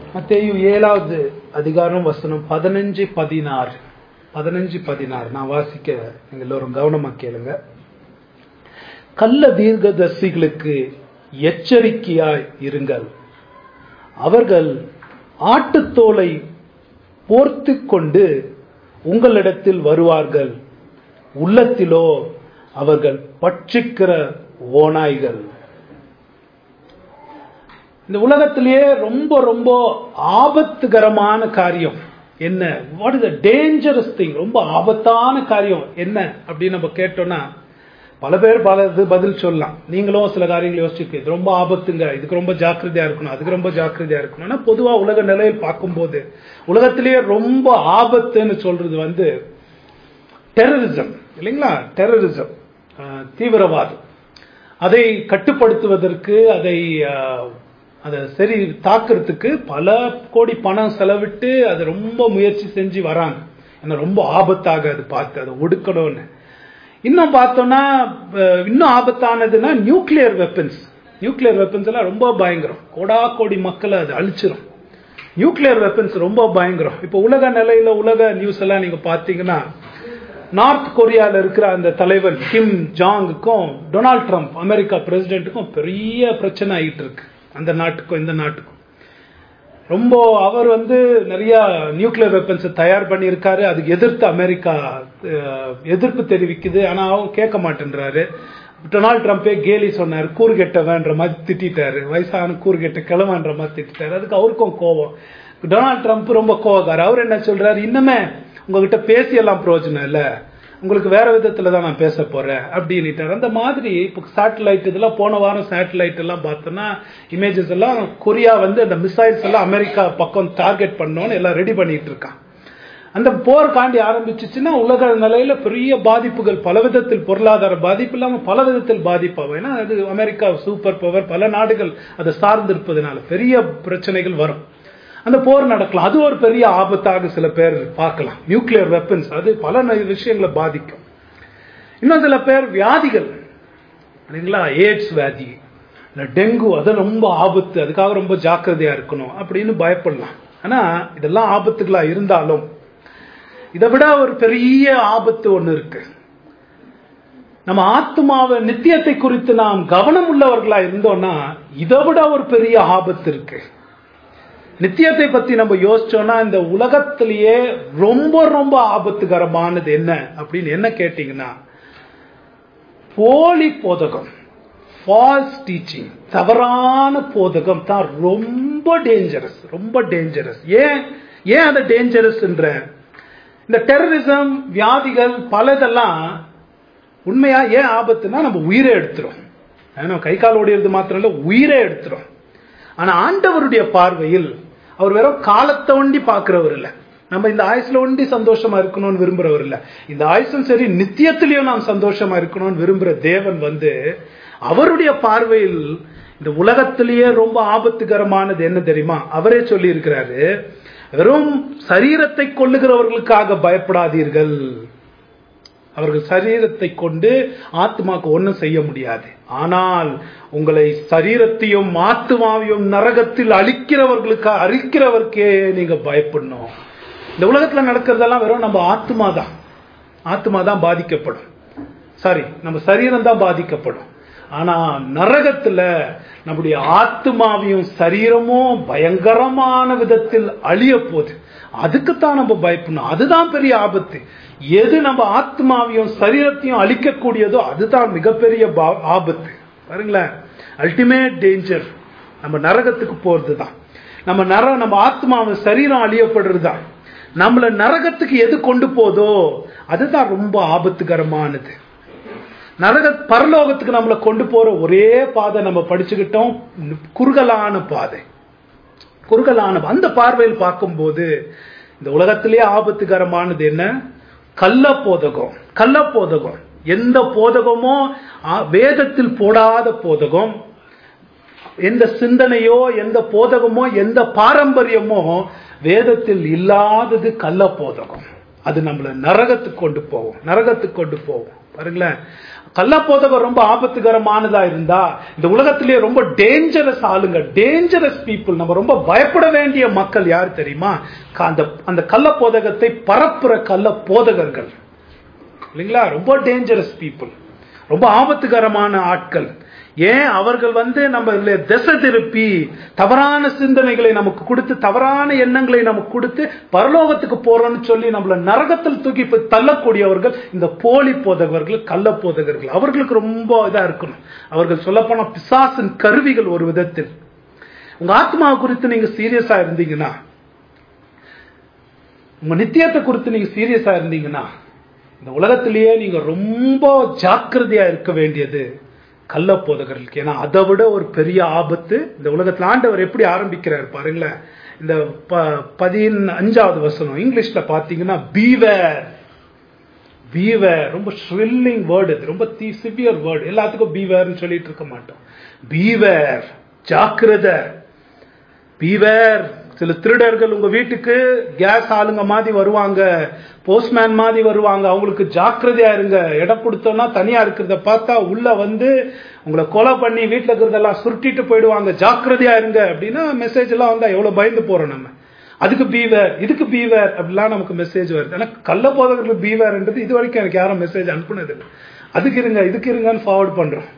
மத்தேயு ஏழாவது அதிகாரம் வசனம் பதினஞ்சு பதினாறு பதினஞ்சு பதினாறு நான் வாசிக்க நீங்க எல்லோரும் கவனமா கேளுங்க கள்ள தீர்க்கதரிசிகளுக்கு எச்சரிக்கையாய் இருங்கள் அவர்கள் ஆட்டுத்தோலை போர்த்து கொண்டு உங்களிடத்தில் வருவார்கள் உள்ளத்திலோ அவர்கள் பட்சிக்கிற ஓநாய்கள் இந்த உலகத்திலேயே ரொம்ப ரொம்ப ஆபத்துகரமான காரியம் என்ன வாட் இஸ் டேஞ்சரஸ் திங் ரொம்ப ஆபத்தான காரியம் என்ன அப்படின்னு நம்ம கேட்டோம்னா பல பேர் பல இது பதில் சொல்லலாம் நீங்களும் சில காரியங்களை யோசிச்சிருக்கீங்க இது ரொம்ப ஆபத்துங்க இதுக்கு ரொம்ப ஜாக்கிரதையா இருக்கணும் அதுக்கு ரொம்ப ஜாக்கிரதையா இருக்கணும் ஆனா பொதுவா உலக நிலையில் பார்க்கும்போது உலகத்திலேயே ரொம்ப ஆபத்துன்னு சொல்றது வந்து டெரரிசம் இல்லைங்களா டெரரிசம் தீவிரவாதம் அதை கட்டுப்படுத்துவதற்கு அதை அஹ், அதை சரி தாக்குறதுக்கு பல கோடி பணம் செலவிட்டு அதை ரொம்ப முயற்சி செஞ்சு வராங்க ஏன்னா ரொம்ப ஆபத்தாக அது பார்த்து அதை ஒடுக்கணும்னு இன்னும் பார்த்தோம்னா அஹ், இன்னும் ஆபத்தானதுன்னா நியூக்ளியர் வெப்பன்ஸ் நியூக்ளியர் வெப்பன்ஸ் எல்லாம் ரொம்ப பயங்கரம் கோடா கோடி மக்களை அது அழிச்சிரும் நியூக்ளியர் வெப்பன்ஸ் ரொம்ப பயங்கரம் இப்போ உலக நிலையில உலக நியூஸ் எல்லாம் நீங்க பாத்தீங்கன்னா நார்த் கொரியால இருக்கிற அந்த தலைவர் கிம் ஜாங்குக்கும் டொனால்ட் ட்ரம்ப் அமெரிக்கா பிரசிடென்ட்டுக்கும் பெரிய பிரச்சனை ஆகிட்டு இருக்கு அந்த நாட்டுக்கும் இந்த நாட்டுக்கும் ரொம்ப அவர் வந்து நிறைய நியூக்ளியர் வெப்பன்ஸ் தயார் பண்ணியிருக்காரு அதுக்கு எதிர்த்து அமெரிக்கா அஹ், எதிர்ப்பு தெரிவிக்குது ஆனா அவங்க கேட்க மாட்டேன்றாரு டொனால்ட் ட்ரம்ப்பே கேலி சொன்னார் கூறுகெட்டவன்ற மாதிரி திட்டாரு வயசான கூறுகெட்ட கிழவன்ற மாதிரி திட்டாரு அதுக்கு அவருக்கும் கோவம் டொனால்ட் ட்ரம்ப் ரொம்ப கோவக்கார் அவர் என்ன சொல்றாரு இன்னுமே உங்ககிட்ட பேசி எல்லாம் பிரயோஜனம் இல்ல உங்களுக்கு வேற விதத்துல தான் நான் பேச போறேன் அப்படின்னுட்டார் அந்த மாதிரி இப்போ சேட்டலைட் இதெல்லாம் போன வாரம் சேட்டலைட் எல்லாம் பார்த்தோன்னா இமேஜஸ் எல்லாம் கொரியா வந்து அந்த மிசைல்ஸ் எல்லாம் அமெரிக்கா பக்கம் டார்கெட் பண்ணோன்னு எல்லாம் ரெடி பண்ணிட்டு இருக்கான் அந்த போர் காண்டி ஆரம்பிச்சிச்சுன்னா உலக நிலையில பெரிய பாதிப்புகள் பல விதத்தில் பொருளாதார பாதிப்பு இல்லாம பல விதத்தில் பாதிப்பாகும் ஏன்னா அது அமெரிக்கா சூப்பர் பவர் பல நாடுகள் அதை சார்ந்து இருப்பதனால பெரிய பிரச்சனைகள் வரும் அந்த போர் நடக்கலாம் அது ஒரு பெரிய ஆபத்தாக சில பேர் பார்க்கலாம் நியூக்ளியர் வெப்பன்ஸ் அது பல ந- விஷயங்களை பாதிக்கும் இன்னும் சில பேர் வியாதிகள் இல்லைங்களா எய்ட்ஸ் வியாதி இல்ல டெங்கு அது ரொம்ப ஆபத்து அதுக்காக ரொம்ப ஜாக்கிரதையா இருக்கணும் அப்படின்னு பயப்படலாம் ஆனா இதெல்லாம் ஆபத்துகளா இருந்தாலும் இதை விட ஒரு பெரிய ஆபத்து ஒண்ணு இருக்கு நம்ம ஆத்மாவை நித்தியத்தை குறித்து நாம் கவனம் உள்ளவர்களா இருந்தோம்னா இதை விட ஒரு பெரிய ஆபத்து இருக்கு நித்தியத்தை பத்தி நம்ம யோசிச்சோம்னா இந்த உலகத்திலேயே ரொம்ப ரொம்ப ஆபத்துகரமானது என்ன அப்படின்னு என்ன கேட்டீங்கன்னா போலி போதகம் ஃபால்ஸ் டீச்சிங் தவறான போதகம் தான் ரொம்ப டேஞ்சரஸ் ரொம்ப டேஞ்சரஸ் ஏன் ஏன் அது டேஞ்சரஸ்ன்ற இந்த டெரரிசம் வியாதிகள் பலதெல்லாம் உண்மையா ஏன் ஆபத்துனா நம்ம உயிரை எடுத்துரும் ஏன்னா கை கால் ஓடிறது மாத்திரம் இல்ல உயிரை எடுத்துரும் ஆனா ஆண்டவருடைய பார்வையில் அவர் வெறும் காலத்தை ஒண்டி பார்க்கிறவர் இல்ல நம்ம இந்த ஆயுசுல ஒண்டி சந்தோஷமா இருக்கணும்னு விரும்புறவர் இல்ல இந்த ஆயுசும் சரி நித்தியத்திலையும் நாம் சந்தோஷமா இருக்கணும்னு விரும்புற தேவன் வந்து அவருடைய பார்வையில் இந்த உலகத்திலேயே ரொம்ப ஆபத்துகரமானது என்ன தெரியுமா அவரே சொல்லி இருக்கிறாரு வெறும் சரீரத்தை கொள்ளுகிறவர்களுக்காக பயப்படாதீர்கள் அவர்கள் சரீரத்தை கொண்டு ஆத்மாக்கு ஒண்ணும் செய்ய முடியாது ஆனால் உங்களை சரீரத்தையும் ஆத்மாவையும் நரகத்தில் அழிக்கிறவர்களுக்கு அழிக்கிறவர்க்கே நீங்க பயப்படணும் இந்த உலகத்துல நடக்கிறதெல்லாம் வெறும் நம்ம ஆத்மா தான் ஆத்மா தான் பாதிக்கப்படும் சாரி நம்ம சரீரம் தான் பாதிக்கப்படும் ஆனா நரகத்துல நம்முடைய ஆத்மாவையும் சரீரமும் பயங்கரமான விதத்தில் அழிய போகுது அதுக்குத்தான் நம்ம பயப்படணும் அதுதான் பெரிய ஆபத்து எது நம்ம ஆத்மாவையும் சரீரத்தையும் அழிக்கக்கூடியதோ அதுதான் மிகப்பெரிய பா- ஆபத்து பாருங்களேன் அல்டிமேட் டேஞ்சர் நம்ம நரகத்துக்கு போறது தான் நம்ம நர நம்ம ஆத்மாவும் சரீரம் அழியப்படுறது தான் நம்மள நரகத்துக்கு எது கொண்டு போதோ அதுதான் ரொம்ப ஆபத்துகரமானது நரக பரலோகத்துக்கு நம்மளை கொண்டு போற ஒரே பாதை நம்ம படிச்சுக்கிட்டோம் குறுகலான பாதை குறுகலான அந்த பார்வையில் பார்க்கும்போது இந்த உலகத்திலே ஆபத்துகரமானது என்ன கள்ள போதகம் கள்ள போதகம் எந்த போதகமோ ஆ, வேதத்தில் போடாத போதகம் எந்த சிந்தனையோ எந்த போதகமோ எந்த பாரம்பரியமோ வேதத்தில் இல்லாதது கள்ள போதகம் அது நம்மள நரகத்துக்கு கொண்டு போகும் நரகத்துக்கு கொண்டு போகும் பாருங்களேன் கள்ளப்போதகம் ரொம்ப ஆபத்துகரமானதா இருந்தா இந்த உலகத்திலேயே ரொம்ப டேஞ்சரஸ் ஆளுங்க டேஞ்சரஸ் பீப்புள் நம்ம ரொம்ப பயப்பட வேண்டிய மக்கள் யார் தெரியுமா க- அந்த அந்த கள்ளப்போதகத்தை பரப்புற கள்ள போதகர்கள் இல்லைங்களா ரொம்ப டேஞ்சரஸ் பீப்புள் ரொம்ப ஆபத்துகரமான ஆட்கள் ஏன் அவர்கள் வந்து நம்ம இதுல திசை திருப்பி தவறான சிந்தனைகளை நமக்கு கொடுத்து தவறான எண்ணங்களை நமக்கு கொடுத்து பரலோகத்துக்கு போறோம்னு சொல்லி நம்மள நரகத்தில் தூக்கி போய் தள்ளக்கூடியவர்கள் இந்த போலி போதகர்கள் கள்ள போதகர்கள் அவர்களுக்கு ரொம்ப இதா இருக்கணும் அவர்கள் சொல்லப்போனா பிசாசின் கருவிகள் ஒரு விதத்தில் உங்க ஆத்மா குறித்து நீங்க சீரியஸா இருந்தீங்கன்னா உங்க நித்தியத்தை குறித்து நீங்க சீரியஸா இருந்தீங்கன்னா இந்த உலகத்திலேயே நீங்க ரொம்ப ஜாக்கிரதையா இருக்க வேண்டியது கள்ள போதகர்களுக்கு ஏன்னா அதை விட ஒரு பெரிய ஆபத்து இந்த உலகத்துல ஆண்டவர் எப்படி ஆரம்பிக்கிறார் பாருங்களேன் இந்த ப- பதின் அஞ்சாவது வசனம் இங்கிலீஷ்ல பாத்தீங்கன்னா பீவேர் பீவேர் ரொம்ப ஷ்ரில்லிங் வேர்டு இது ரொம்ப தி சிவியர் வேர்டு எல்லாத்துக்கும் பீவேர்னு சொல்லிட்டு இருக்க மாட்டோம் பீவேர் ஜாக்கிரதை பீவேர் சில திருடர்கள் உங்க வீட்டுக்கு கேஸ் ஆளுங்க மாதிரி வருவாங்க போஸ்ட்மேன் மாதிரி வருவாங்க அவங்களுக்கு ஜாக்கிரதையா இருங்க இடம் கொடுத்தோம்னா தனியா இருக்கிறத பார்த்தா உள்ள வந்து உங்களை கொலை பண்ணி வீட்டுல இருக்கிறதெல்லாம் சுருட்டிட்டு போயிடுவாங்க ஜாக்கிரதையா இருங்க அப்படின்னா மெசேஜ் எல்லாம் வந்தா எவ்வளவு பயந்து போறோம் நம்ம அதுக்கு பீவர் இதுக்கு பீவர் அப்படிலாம் நமக்கு மெசேஜ் வருது ஆனா கள்ள போதவர்களுக்கு பீவர்ன்றது இது வரைக்கும் எனக்கு யாரும் மெசேஜ் அனுப்புனது இல்லை அதுக்கு இருங்க இதுக்கு இருங்கன்னு ஃபார்வர்ட் பண்றோம்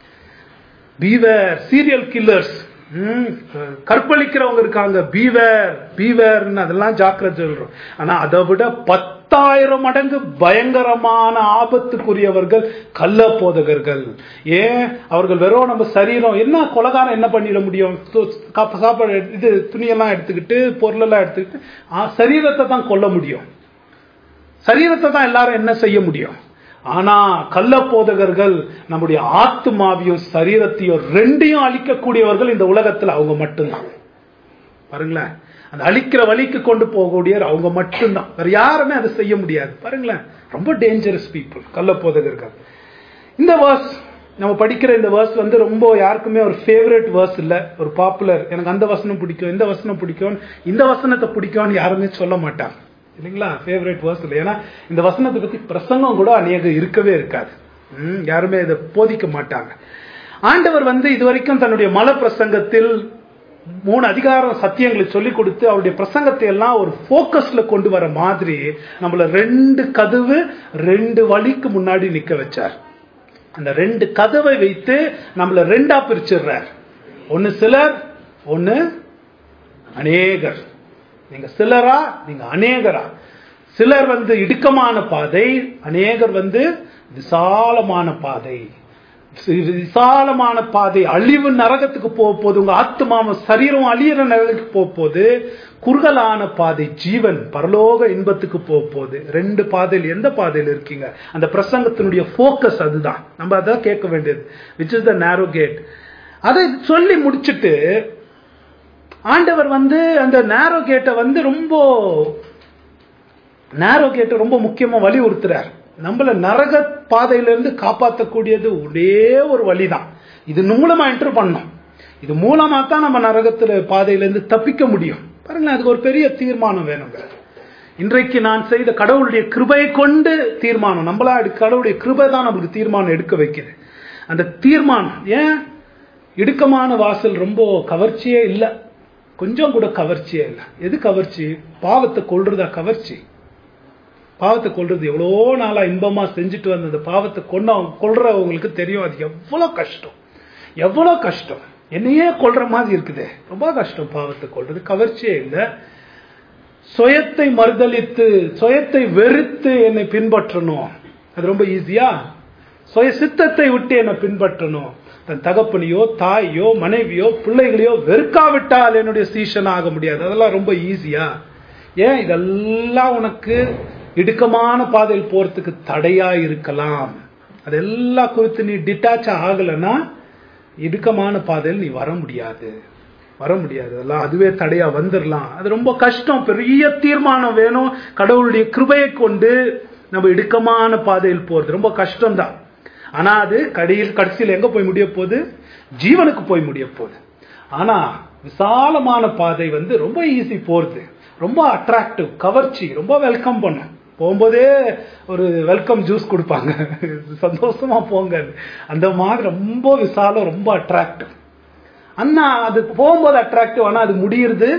பீவர் சீரியல் கில்லர்ஸ் கற்பழிக்கிறவங்க இருக்காங்க பீவர் பீவர்னு அதெல்லாம் ஜாக்கிரதை சொல்றோம் ஆனா அதை விட பத்தாயிரம் மடங்கு பயங்கரமான ஆபத்துக்குரியவர்கள் கள்ள போதகர்கள் ஏன் அவர்கள் வெறும் நம்ம சரீரம் என்ன கொலகாரம் என்ன பண்ணிட முடியும் சு- காப்ப- சாப்பாடு எடு- இது துணியெல்லாம் எடுத்துக்கிட்டு பொருளெல்லாம் எடுத்துக்கிட்டு ஆ, சரீரத்தை தான் கொல்ல முடியும் சரீரத்தை தான் எல்லாரும் என்ன செய்ய முடியும் ஆனா கள்ள போதகர்கள் நம்முடைய ஆத்மாவையும் சரீரத்தையும் ரெண்டையும் அழிக்கக்கூடியவர்கள் இந்த உலகத்துல அவங்க மட்டும்தான் பாருங்களேன் அந்த அழிக்கிற வழிக்கு கொண்டு போகக்கூடியவர் அவங்க மட்டும்தான் வேற யாருமே அதை செய்ய முடியாது பாருங்களேன் ரொம்ப டேஞ்சரஸ் பீப்புள் கள்ள போதகர்கள் இந்த வேர்ஸ் நம்ம படிக்கிற இந்த வேர்ஸ் வந்து ரொம்ப யாருக்குமே ஒரு ஃபேவரட் வேர்ஸ் இல்ல ஒரு பாப்புலர் எனக்கு அந்த வசனம் பிடிக்கும் இந்த வசனம் பிடிக்கும் இந்த வசனத்தை பிடிக்கும்னு யாருமே சொல்ல மாட்டாங்க இல்லைங்களா ஃபேவரட் வேர்ஸ் இல்லை ஏன்னா இந்த வசனத்தை பத்தி பிரசங்கம் கூட அநேக இருக்கவே இருக்காது ம், யாருமே இதை போதிக்க மாட்டாங்க ஆண்டவர் வந்து இதுவரைக்கும் தன்னுடைய மல பிரசங்கத்தில் மூணு அதிகாரம் சத்தியங்களை சொல்லி கொடுத்து அவருடைய பிரசங்கத்தை எல்லாம் ஒரு போக்கஸ்ல கொண்டு வர மாதிரி நம்மள ரெண்டு கதவு ரெண்டு வழிக்கு முன்னாடி நிக்க வச்சார் அந்த ரெண்டு கதவை வைத்து நம்மள ரெண்டா பிரிச்சிடுறார் ஒன்னு சிலர் ஒன்னு அநேகர் நீங்க சிலரா நீங்க அநேகரா சிலர் வந்து இடுக்கமான பாதை அநேகர் வந்து விசாலமான பாதை சி- விசாலமான பாதை அழிவு நரகத்துக்கு போக போகுது உங்க ஆத்மாவ சரீரம் அழியிற நரகத்துக்கு போக போகுது குறுகலான பாதை ஜீவன் பரலோக இன்பத்துக்கு போக போகுது ரெண்டு பாதையில் எந்த பாதையில் இருக்கீங்க அந்த பிரசங்கத்தினுடைய ஃபோக்கஸ் அதுதான் நம்ம அதான் கேட்க வேண்டியது விச் இஸ் த நேரோ கேட் அதை சொல்லி முடிச்சிட்டு ஆண்டவர் வந்து அந்த நேரோ கேட்டை வந்து ரொம்ப நேரோ கேட்டை ரொம்ப முக்கியமா வலியுறுத்துறார் நம்மள நரக பாதையிலிருந்து காப்பாற்றக்கூடியது ஒரே ஒரு வழிதான் இது மூலமா என்டர் பண்ணோம் இது மூலமா தான் நம்ம நரகத்துல பாதையிலிருந்து தப்பிக்க முடியும் பாருங்களேன் அதுக்கு ஒரு பெரிய தீர்மானம் வேணுங்க இன்றைக்கு நான் செய்த கடவுளுடைய கிருபை கொண்டு தீர்மானம் நம்மளா எடுக்க- கடவுளுடைய கிருபை தான் நம்மளுக்கு தீர்மானம் எடுக்க வைக்குது அந்த தீர்மானம் ஏன் இடுக்கமான வாசல் ரொம்ப கவர்ச்சியே இல்லை கொஞ்சம் கூட கவர்ச்சியே இல்லை எது கவர்ச்சி பாவத்தை கொள்றதா கவர்ச்சி பாவத்தை கொல்றது எவ்வளோ நாளா இன்பமா செஞ்சுட்டு வந்த அந்த பாவத்தை கொண்ட கொல்றவங்களுக்கு தெரியும் அது எவ்வளவு கஷ்டம் எவ்வளவு கஷ்டம் என்னையே கொல்ற மாதிரி இருக்குது ரொம்ப கஷ்டம் பாவத்தை கொல்றது கவர்ச்சியே இல்லை சுயத்தை மறுதலித்து சுயத்தை வெறுத்து என்னை பின்பற்றணும் அது ரொம்ப ஈஸியா சுய சித்தத்தை விட்டு என்னை பின்பற்றணும் தன் தகப்பனையோ தாயோ மனைவியோ பிள்ளைகளையோ வெறுக்காவிட்டால் என்னுடைய சீஷன் ஆக முடியாது அதெல்லாம் ரொம்ப ஈஸியா ஏன் இதெல்லாம் உனக்கு இடுக்கமான பாதையில் போறதுக்கு தடையா இருக்கலாம் அதெல்லாம் குறித்து நீ டிட்டாச் ஆகலைன்னா இடுக்கமான பாதையில் நீ வர முடியாது வர முடியாது அதெல்லாம் அதுவே தடையா வந்துடலாம் அது ரொம்ப கஷ்டம் பெரிய தீர்மானம் வேணும் கடவுளுடைய கிருபையை கொண்டு நம்ம இடுக்கமான பாதையில் போறது ரொம்ப கஷ்டம்தான் ஆனா அது கடையில் கடைசியில் எங்க போய் முடிய போகுது ஜீவனுக்கு போய் முடிய போகுது ஆனா விசாலமான பாதை வந்து ரொம்ப ஈஸி போறது ரொம்ப அட்ராக்டிவ் கவர்ச்சி ரொம்ப வெல்கம் பண்ணும் போகும்போதே ஒரு வெல்கம் ஜூஸ் கொடுப்பாங்க சந்தோஷமா போங்க அந்த மாதிரி ரொம்ப விசாலம் ரொம்ப அட்ராக்டிவ் அண்ணா அது போகும்போது அட்ராக்டிவ் ஆனா அது முடியுறது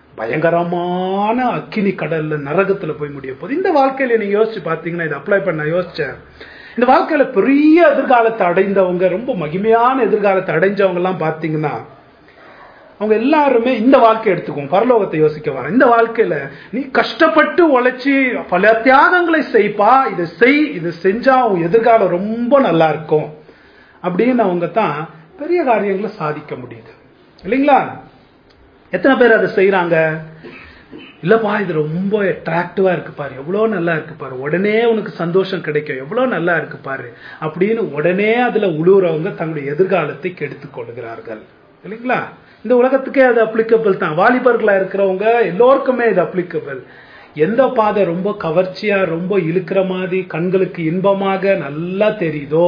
பயங்கரமான அக்கினி கடல்ல நரகத்துல போய் முடிய போகுது இந்த வாழ்க்கையில நீங்க யோசிச்சு பாத்தீங்கன்னா இதை அப்ளை பண்ண யோசிச்சேன் இந்த வாழ்க்கையில பெரிய எதிர்காலத்தை அடைந்தவங்க ரொம்ப மகிமையான எதிர்காலத்தை அடைஞ்சவங்க எல்லாம் பாத்தீங்கன்னா அவங்க எல்லாருமே இந்த வாழ்க்கை எடுத்துக்குவோம் பரலோகத்தை யோசிக்க வர இந்த வாழ்க்கையில நீ கஷ்டப்பட்டு உழைச்சி பல தியாகங்களை செய்ப்பா இதை செய் இதை செஞ்சா உன் எதிர்காலம் ரொம்ப நல்லா இருக்கும் அப்படின்னு அவங்க தான் பெரிய காரியங்களை சாதிக்க முடியுது இல்லைங்களா எத்தனை பேர் அதை செய்யறாங்க இல்லப்பா இது ரொம்ப அட்ராக்டிவா இருக்கு பாரு எவ்வளவு நல்லா இருக்கு பாரு உடனே உனக்கு சந்தோஷம் கிடைக்கும் எவ்வளவு நல்லா இருக்கு பாரு அப்படின்னு உடனே அதுல உழுவுறவங்க தங்களுடைய எதிர்காலத்தை கெடுத்துக் கொள்கிறார்கள் இல்லைங்களா இந்த உலகத்துக்கே அது அப்ளிகபிள் தான் வாலிபர்களா இருக்கிறவங்க எல்லோருக்குமே இது அப்ளிகபிள் எந்த பாதை ரொம்ப கவர்ச்சியா ரொம்ப இழுக்கிற மாதிரி கண்களுக்கு இன்பமாக நல்லா தெரியுதோ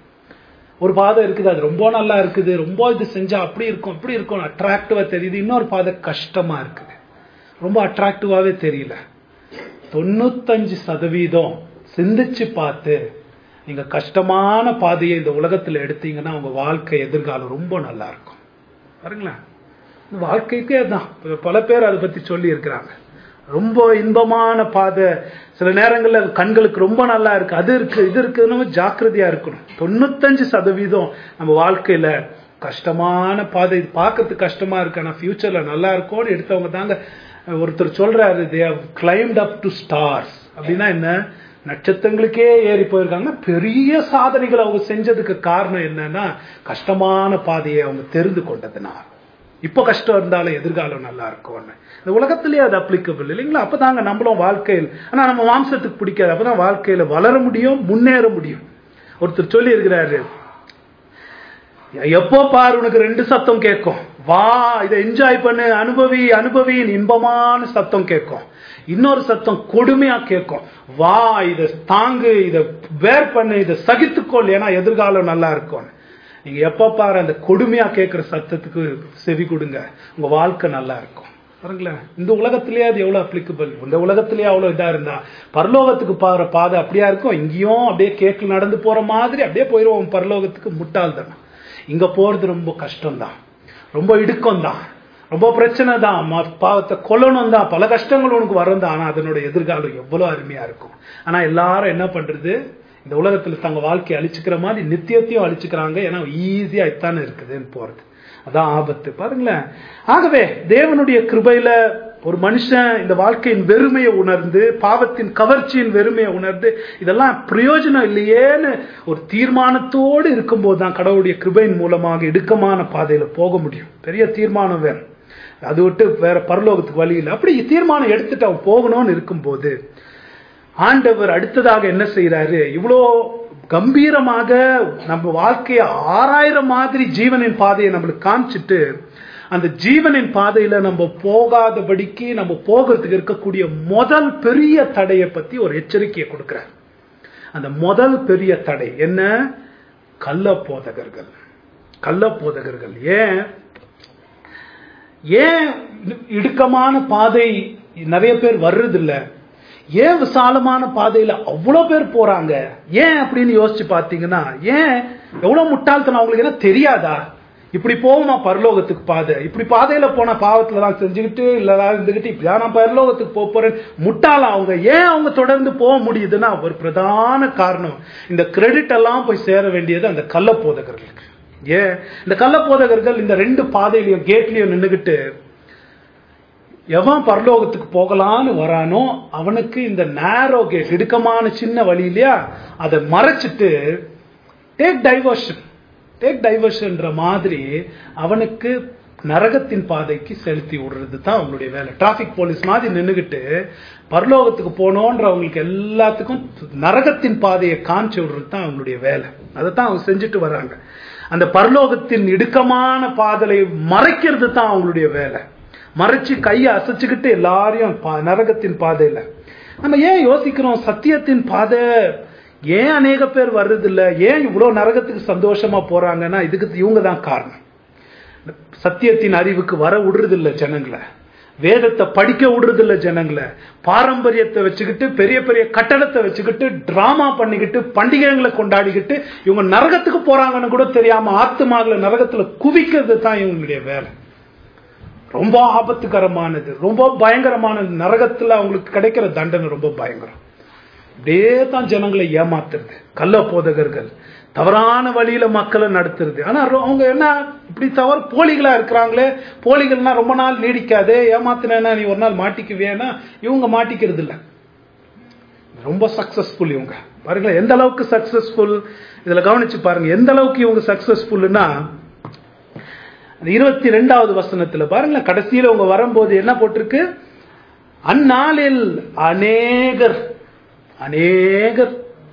ஒரு பாதை இருக்குது அது ரொம்ப நல்லா இருக்குது ரொம்ப இது செஞ்சா அப்படி இருக்கும் இப்படி இருக்கும் அட்ராக்டிவா தெரியுது இன்னொரு பாதை கஷ்டமா இருக்குது ரொம்ப அட்ராக்டிவாவே தெரியல தொண்ணூத்தஞ்சு சதவீதம் சிந்திச்சு பார்த்து நீங்க கஷ்டமான பாதையை இந்த உலகத்துல எடுத்தீங்கன்னா உங்க வாழ்க்கை எதிர்காலம் ரொம்ப நல்லா இருக்கும் பாருங்களேன் இந்த வாழ்க்கைக்கே தான் பல பேர் அதை பத்தி சொல்லி இருக்கிறாங்க ரொம்ப இன்பமான பாதை சில நேரங்கள்ல கண்களுக்கு ரொம்ப நல்லா இருக்கு அது இருக்கு இது இருக்கு நம்ம ஜாக்கிரதையா இருக்கணும் தொண்ணூத்தஞ்சு சதவீதம் நம்ம வாழ்க்கையில கஷ்டமான பாதை இது பார்க்கறதுக்கு கஷ்டமா இருக்கு ஆனா ஃபியூச்சர்ல நல்லா இருக்கும்னு எடுத்தவங்க தாங்க ஒருத்தர் சொல்றாரு they climbed up to stars அப்படின்னா என்ன நட்சத்திரங்களுக்கே ஏறி போயிருக்காங்க பெரிய சாதனைகள் அவங்க செஞ்சதுக்கு காரணம் என்னன்னா கஷ்டமான பாதையை அவங்க தெரிந்து கொண்டதுனால இப்ப கஷ்டம் இருந்தாலும் எதிர்காலம் நல்லா இருக்கும்னு இந்த உலகத்திலேயே அது அப்ளிகபிள் இல்லைங்களா அப்பதாங்க நம்மளும் வாழ்க்கையில் ஆனா நம்ம மாம்சத்துக்கு பிடிக்காது அப்பதான் வாழ்க்கையில வளர முடியும் முன்னேற முடியும் ஒருத்தர் சொல்லி இருக்கிறாரு எப்போ பாரு உனக்கு ரெண்டு சத்தம் கேட்கும் வா இதை என்ஜாய் பண்ணு அனுபவி அனுபவியின் இன்பமான சத்தம் கேட்கும் இன்னொரு சத்தம் கொடுமையா கேட்கும் வா இதை தாங்கு இதை வேர் பண்ணு இதை சகித்துக்கொள் ஏன்னா எதிர்காலம் நல்லா இருக்கும் நீங்க எப்ப பாரு அந்த கொடுமையா கேட்கிற சத்தத்துக்கு செவி கொடுங்க உங்க வாழ்க்கை நல்லா இருக்கும் பாருங்களேன் இந்த உலகத்திலேயே அது எவ்வளவு அப்ளிகபிள் இந்த உலகத்திலேயே அவ்வளவு இதா இருந்தா பரலோகத்துக்கு பாக்குற பாதை அப்படியா இருக்கும் இங்கேயும் அப்படியே கேட்கல நடந்து போற மாதிரி அப்படியே போயிருவோம் பரலோகத்துக்கு முட்டாள் தானே இங்க போறது ரொம்ப கஷ்டம் தான் ரொம்ப இடுக்கம் தான் ரொம்ப பிரச்சனை தான் பாவத்தை கொல்லணும் தான் பல கஷ்டங்கள் உனக்கு வரும் தான் ஆனா அதனோட எதிர்காலம் எவ்வளவு அருமையா இருக்கும் ஆனா எல்லாரும் என்ன பண்றது இந்த உலகத்துல தங்க வாழ்க்கையை அழிச்சுக்கிற மாதிரி நித்தியத்தையும் அழிச்சுக்கிறாங்க ஏன்னா ஈஸியா இத்தானே இருக்குதுன்னு போறது அதான் ஆபத்து பாருங்களேன் ஆகவே தேவனுடைய கிருபையில ஒரு மனுஷன் இந்த வாழ்க்கையின் வெறுமையை உணர்ந்து பாவத்தின் கவர்ச்சியின் வெறுமையை உணர்ந்து இதெல்லாம் பிரயோஜனம் இல்லையேன்னு ஒரு தீர்மானத்தோடு இருக்கும்போது தான் கடவுளுடைய கிருபையின் மூலமாக இடுக்கமான பாதையில போக முடியும் பெரிய தீர்மானம் வேணும் அது விட்டு வேற பரலோகத்துக்கு வழி இல்லை அப்படி தீர்மானம் எடுத்துட்டு அவன் போகணும்னு இருக்கும்போது ஆண்டவர் அடுத்ததாக என்ன செய்யறாரு இவ்வளோ கம்பீரமாக நம்ம வாழ்க்கையை ஆறாயிரம் மாதிரி ஜீவனின் பாதையை நம்மளுக்கு காமிச்சிட்டு அந்த ஜீவனின் பாதையில நம்ம போகாதபடிக்கு நம்ம போகிறதுக்கு இருக்கக்கூடிய முதல் பெரிய தடையை பத்தி ஒரு எச்சரிக்கையை கொடுக்கிறார் அந்த முதல் பெரிய தடை என்ன கள்ள போதகர்கள் கள்ள போதகர்கள் ஏன் ஏன் இடுக்கமான பாதை நிறைய பேர் வர்றதில்ல ஏன் விசாலமான பாதையில அவ்வளவு பேர் போறாங்க ஏன் அப்படின்னு யோசிச்சு பாத்தீங்கன்னா ஏன் எவ்வளவு முட்டாள்தனம் அவங்களுக்கு என்ன தெரியாதா இப்படி போகுமா பரலோகத்துக்கு பாதை இப்படி பாதையில போன பாவத்துல தான் செஞ்சுக்கிட்டு இல்லதா இருந்துகிட்டு இப்படியா நான் பரலோகத்துக்கு போக போறேன் முட்டாள அவங்க ஏன் அவங்க தொடர்ந்து போக முடியுதுன்னா ஒரு பிரதான காரணம் இந்த கிரெடிட் எல்லாம் போய் சேர வேண்டியது அந்த கள்ள போதகர்களுக்கு ஏன் இந்த கள்ள போதகர்கள் இந்த ரெண்டு பாதையிலையும் கேட்லயும் நின்றுகிட்டு எவன் பரலோகத்துக்கு போகலான்னு வரானோ அவனுக்கு இந்த நேரோ கேட் இடுக்கமான சின்ன வழி இல்லையா அதை மறைச்சிட்டு டேக் டைவர்ஷன் டேக் டைவர்ஷன்ற மாதிரி அவனுக்கு நரகத்தின் பாதைக்கு செலுத்தி விடுறது தான் அவங்களுடைய வேலை டிராபிக் போலீஸ் மாதிரி நின்றுகிட்டு பரலோகத்துக்கு போனோன்றவங்களுக்கு எல்லாத்துக்கும் நரகத்தின் பாதையை காமிச்சு விடுறது தான் அவங்களுடைய வேலை அதை தான் அவங்க செஞ்சுட்டு வராங்க அந்த பரலோகத்தின் இடுக்கமான பாதலை மறைக்கிறது தான் அவங்களுடைய வேலை மறைச்சு கையை அசைச்சுக்கிட்டு எல்லாரையும் நரகத்தின் பாதையில நம்ம ஏன் யோசிக்கிறோம் சத்தியத்தின் பாதை ஏன் அநேக பேர் வர்றதில்ல ஏன் இவ்வளவு நரகத்துக்கு சந்தோஷமா போறாங்கன்னா இதுக்கு இவங்க தான் காரணம் சத்தியத்தின் அறிவுக்கு வர விடுறதில்ல ஜனங்களை வேதத்தை படிக்க விடுறது இல்ல ஜனங்களை பாரம்பரியத்தை வச்சுக்கிட்டு பெரிய பெரிய கட்டடத்தை வச்சுக்கிட்டு டிராமா பண்ணிக்கிட்டு பண்டிகைகளை கொண்டாடிக்கிட்டு இவங்க நரகத்துக்கு போறாங்கன்னு கூட தெரியாம ஆத்துமாகளை நரகத்துல குவிக்கிறது தான் இவங்களுடைய வேலை ரொம்ப ஆபத்துகரமானது ரொம்ப பயங்கரமானது நரகத்துல அவங்களுக்கு கிடைக்கிற தண்டனை ரொம்ப பயங்கரம் அப்படியே தான் ஜனங்களை ஏமாத்துறது கள்ள போதகர்கள் தவறான வழியில மக்களை நடத்துறது ஆனா ரொ- அவங்க என்ன இப்படி தவறு போலிகளா இருக்கிறாங்களே போலிகள்னா ரொம்ப நாள் நீடிக்காதே ஏமாத்தினா நீ ஒரு நாள் மாட்டிக்குவேனா இவங்க மாட்டிக்கிறது இல்ல ரொம்ப சக்சஸ்ஃபுல் இவங்க பாருங்களேன் எந்த அளவுக்கு சக்சஸ்ஃபுல் இதுல கவனிச்சு பாருங்க எந்த அளவுக்கு இவங்க சக்சஸ்ஃபுல்னா இருபத்தி ரெண்டாவது வசனத்துல பாருங்களேன் கடைசியில அவங்க வரும்போது என்ன போட்டிருக்கு அந்நாளில் அநேகர் அநேகர்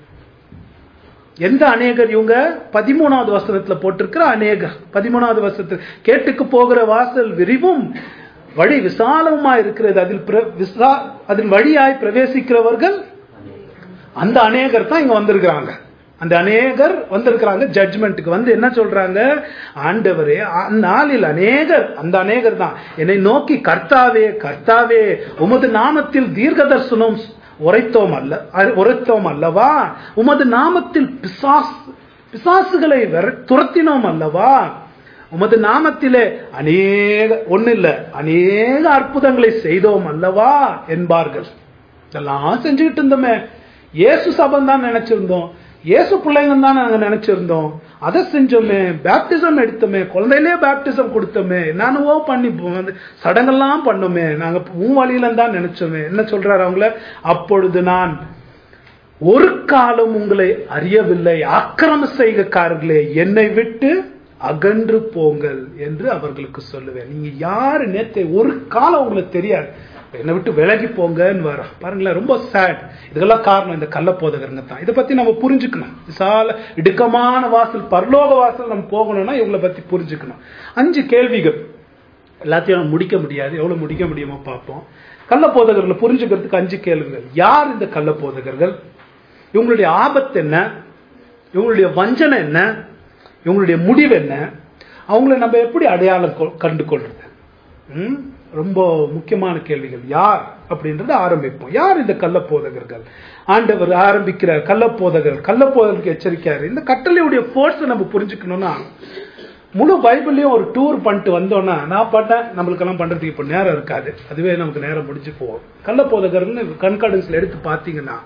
எந்த அநேகர் இவங்க பதிமூணாவது வசனத்துல போட்டிருக்கிற அநேகர் பதிமூணாவது வசனத்தில் கேட்டுக்கு போகிற வாசல் விரிவும் வழி விசாலமா இருக்கிறது அதில் பிர- விசா- அதில் வழியாய் பிரவேசிக்கிறவர்கள் அந்த அநேகர் தான் இங்க வந்திருக்கிறாங்க அந்த அநேகர் வந்திருக்கிறாங்க ஜட்ஜ்மெண்ட்டுக்கு வந்து என்ன சொல்றாங்க ஆண்டவரே அந்நாளில் அநேகர் அந்த அநேகர் தான் என்னை நோக்கி கர்த்தாவே கர்த்தாவே உமது நாமத்தில் தீர்க்க தரிசனம் உரைத்தோம் அல்ல அ- உரைத்தோம் அல்லவா உமது நாமத்தில் பிசாஸ் பிசாசுகளை விர- துரத்தினோம் அல்லவா உமது நாமத்திலே அநேக ஒண்ணு இல்ல அநேக அற்புதங்களை செய்தோம் அல்லவா என்பார்கள் இதெல்லாம் செஞ்சுக்கிட்டு இருந்தோமே இயேசு சபம் தான் நினைச்சிருந்தோம் இயேசு பிள்ளைங்க தான் நாங்க நினைச்சிருந்தோம் அதை செஞ்சோமே பேப்டிசம் எடுத்தோமே குழந்தையிலே பேப்டிசம் கொடுத்தோமே என்னென்னவோ பண்ணி போ- வந்து சடங்கெல்லாம் பண்ணோமே நாங்க உன் வழியில தான் நினைச்சோமே என்ன சொல்றாரு அவங்கள அப்பொழுது நான் ஒரு காலம் உங்களை அறியவில்லை அக்கிரம செய்கக்காரர்களே என்னை விட்டு அகன்று போங்கள் என்று அவர்களுக்கு சொல்லுவேன் நீங்க யாரு நேத்து ஒரு காலம் உங்களுக்கு தெரியாது என்னை விட்டு விலகி போங்கன்னு வர பாருங்களேன் ரொம்ப சேட் இதுக்கெல்லாம் காரணம் இந்த கள்ள போதகருங்க தான் இதை பத்தி நம்ம புரிஞ்சுக்கணும் விசால இடுக்கமான வாசல் பரலோக வாசல் நம்ம போகணும்னா இவங்களை பத்தி புரிஞ்சுக்கணும் அஞ்சு கேள்விகள் எல்லாத்தையும் நம்ம முடிக்க முடியாது எவ்வளவு முடிக்க முடியுமோ பார்ப்போம் கள்ள போதகர்களை புரிஞ்சுக்கிறதுக்கு அஞ்சு கேள்விகள் யார் இந்த கள்ள போதகர்கள் இவங்களுடைய ஆபத்து என்ன இவங்களுடைய வஞ்சனை என்ன இவங்களுடைய முடிவு என்ன அவங்கள நம்ம எப்படி அடையாளம் கொ- கண்டு கொள்றது ம்? ரொம்ப முக்கியமான கேள்விகள் யார் அப்படின்றத ஆரம்பிப்போம் யார் இந்த கள்ளப்போதகர்கள் ஆண்டவர் ஆரம்பிக்கிற கள்ளப்போதகர் கள்ளப்போதகருக்கு எச்சரிக்காரு இந்த கட்டளையுடைய ஃபோர்ஸ் நம்ம புரிஞ்சுக்கணும்னா முழு பைபிளையும் ஒரு டூர் பண்ணிட்டு வந்தோம்னா நான் பார்த்தேன் நம்மளுக்கெல்லாம் பண்றதுக்கு இப்போ நேரம் இருக்காது அதுவே நமக்கு நேரம் முடிஞ்சு போகும் கள்ளப்போதகர்னு கண்காடன்ஸ்ல எடுத்து பார்த்தீங்கன்னா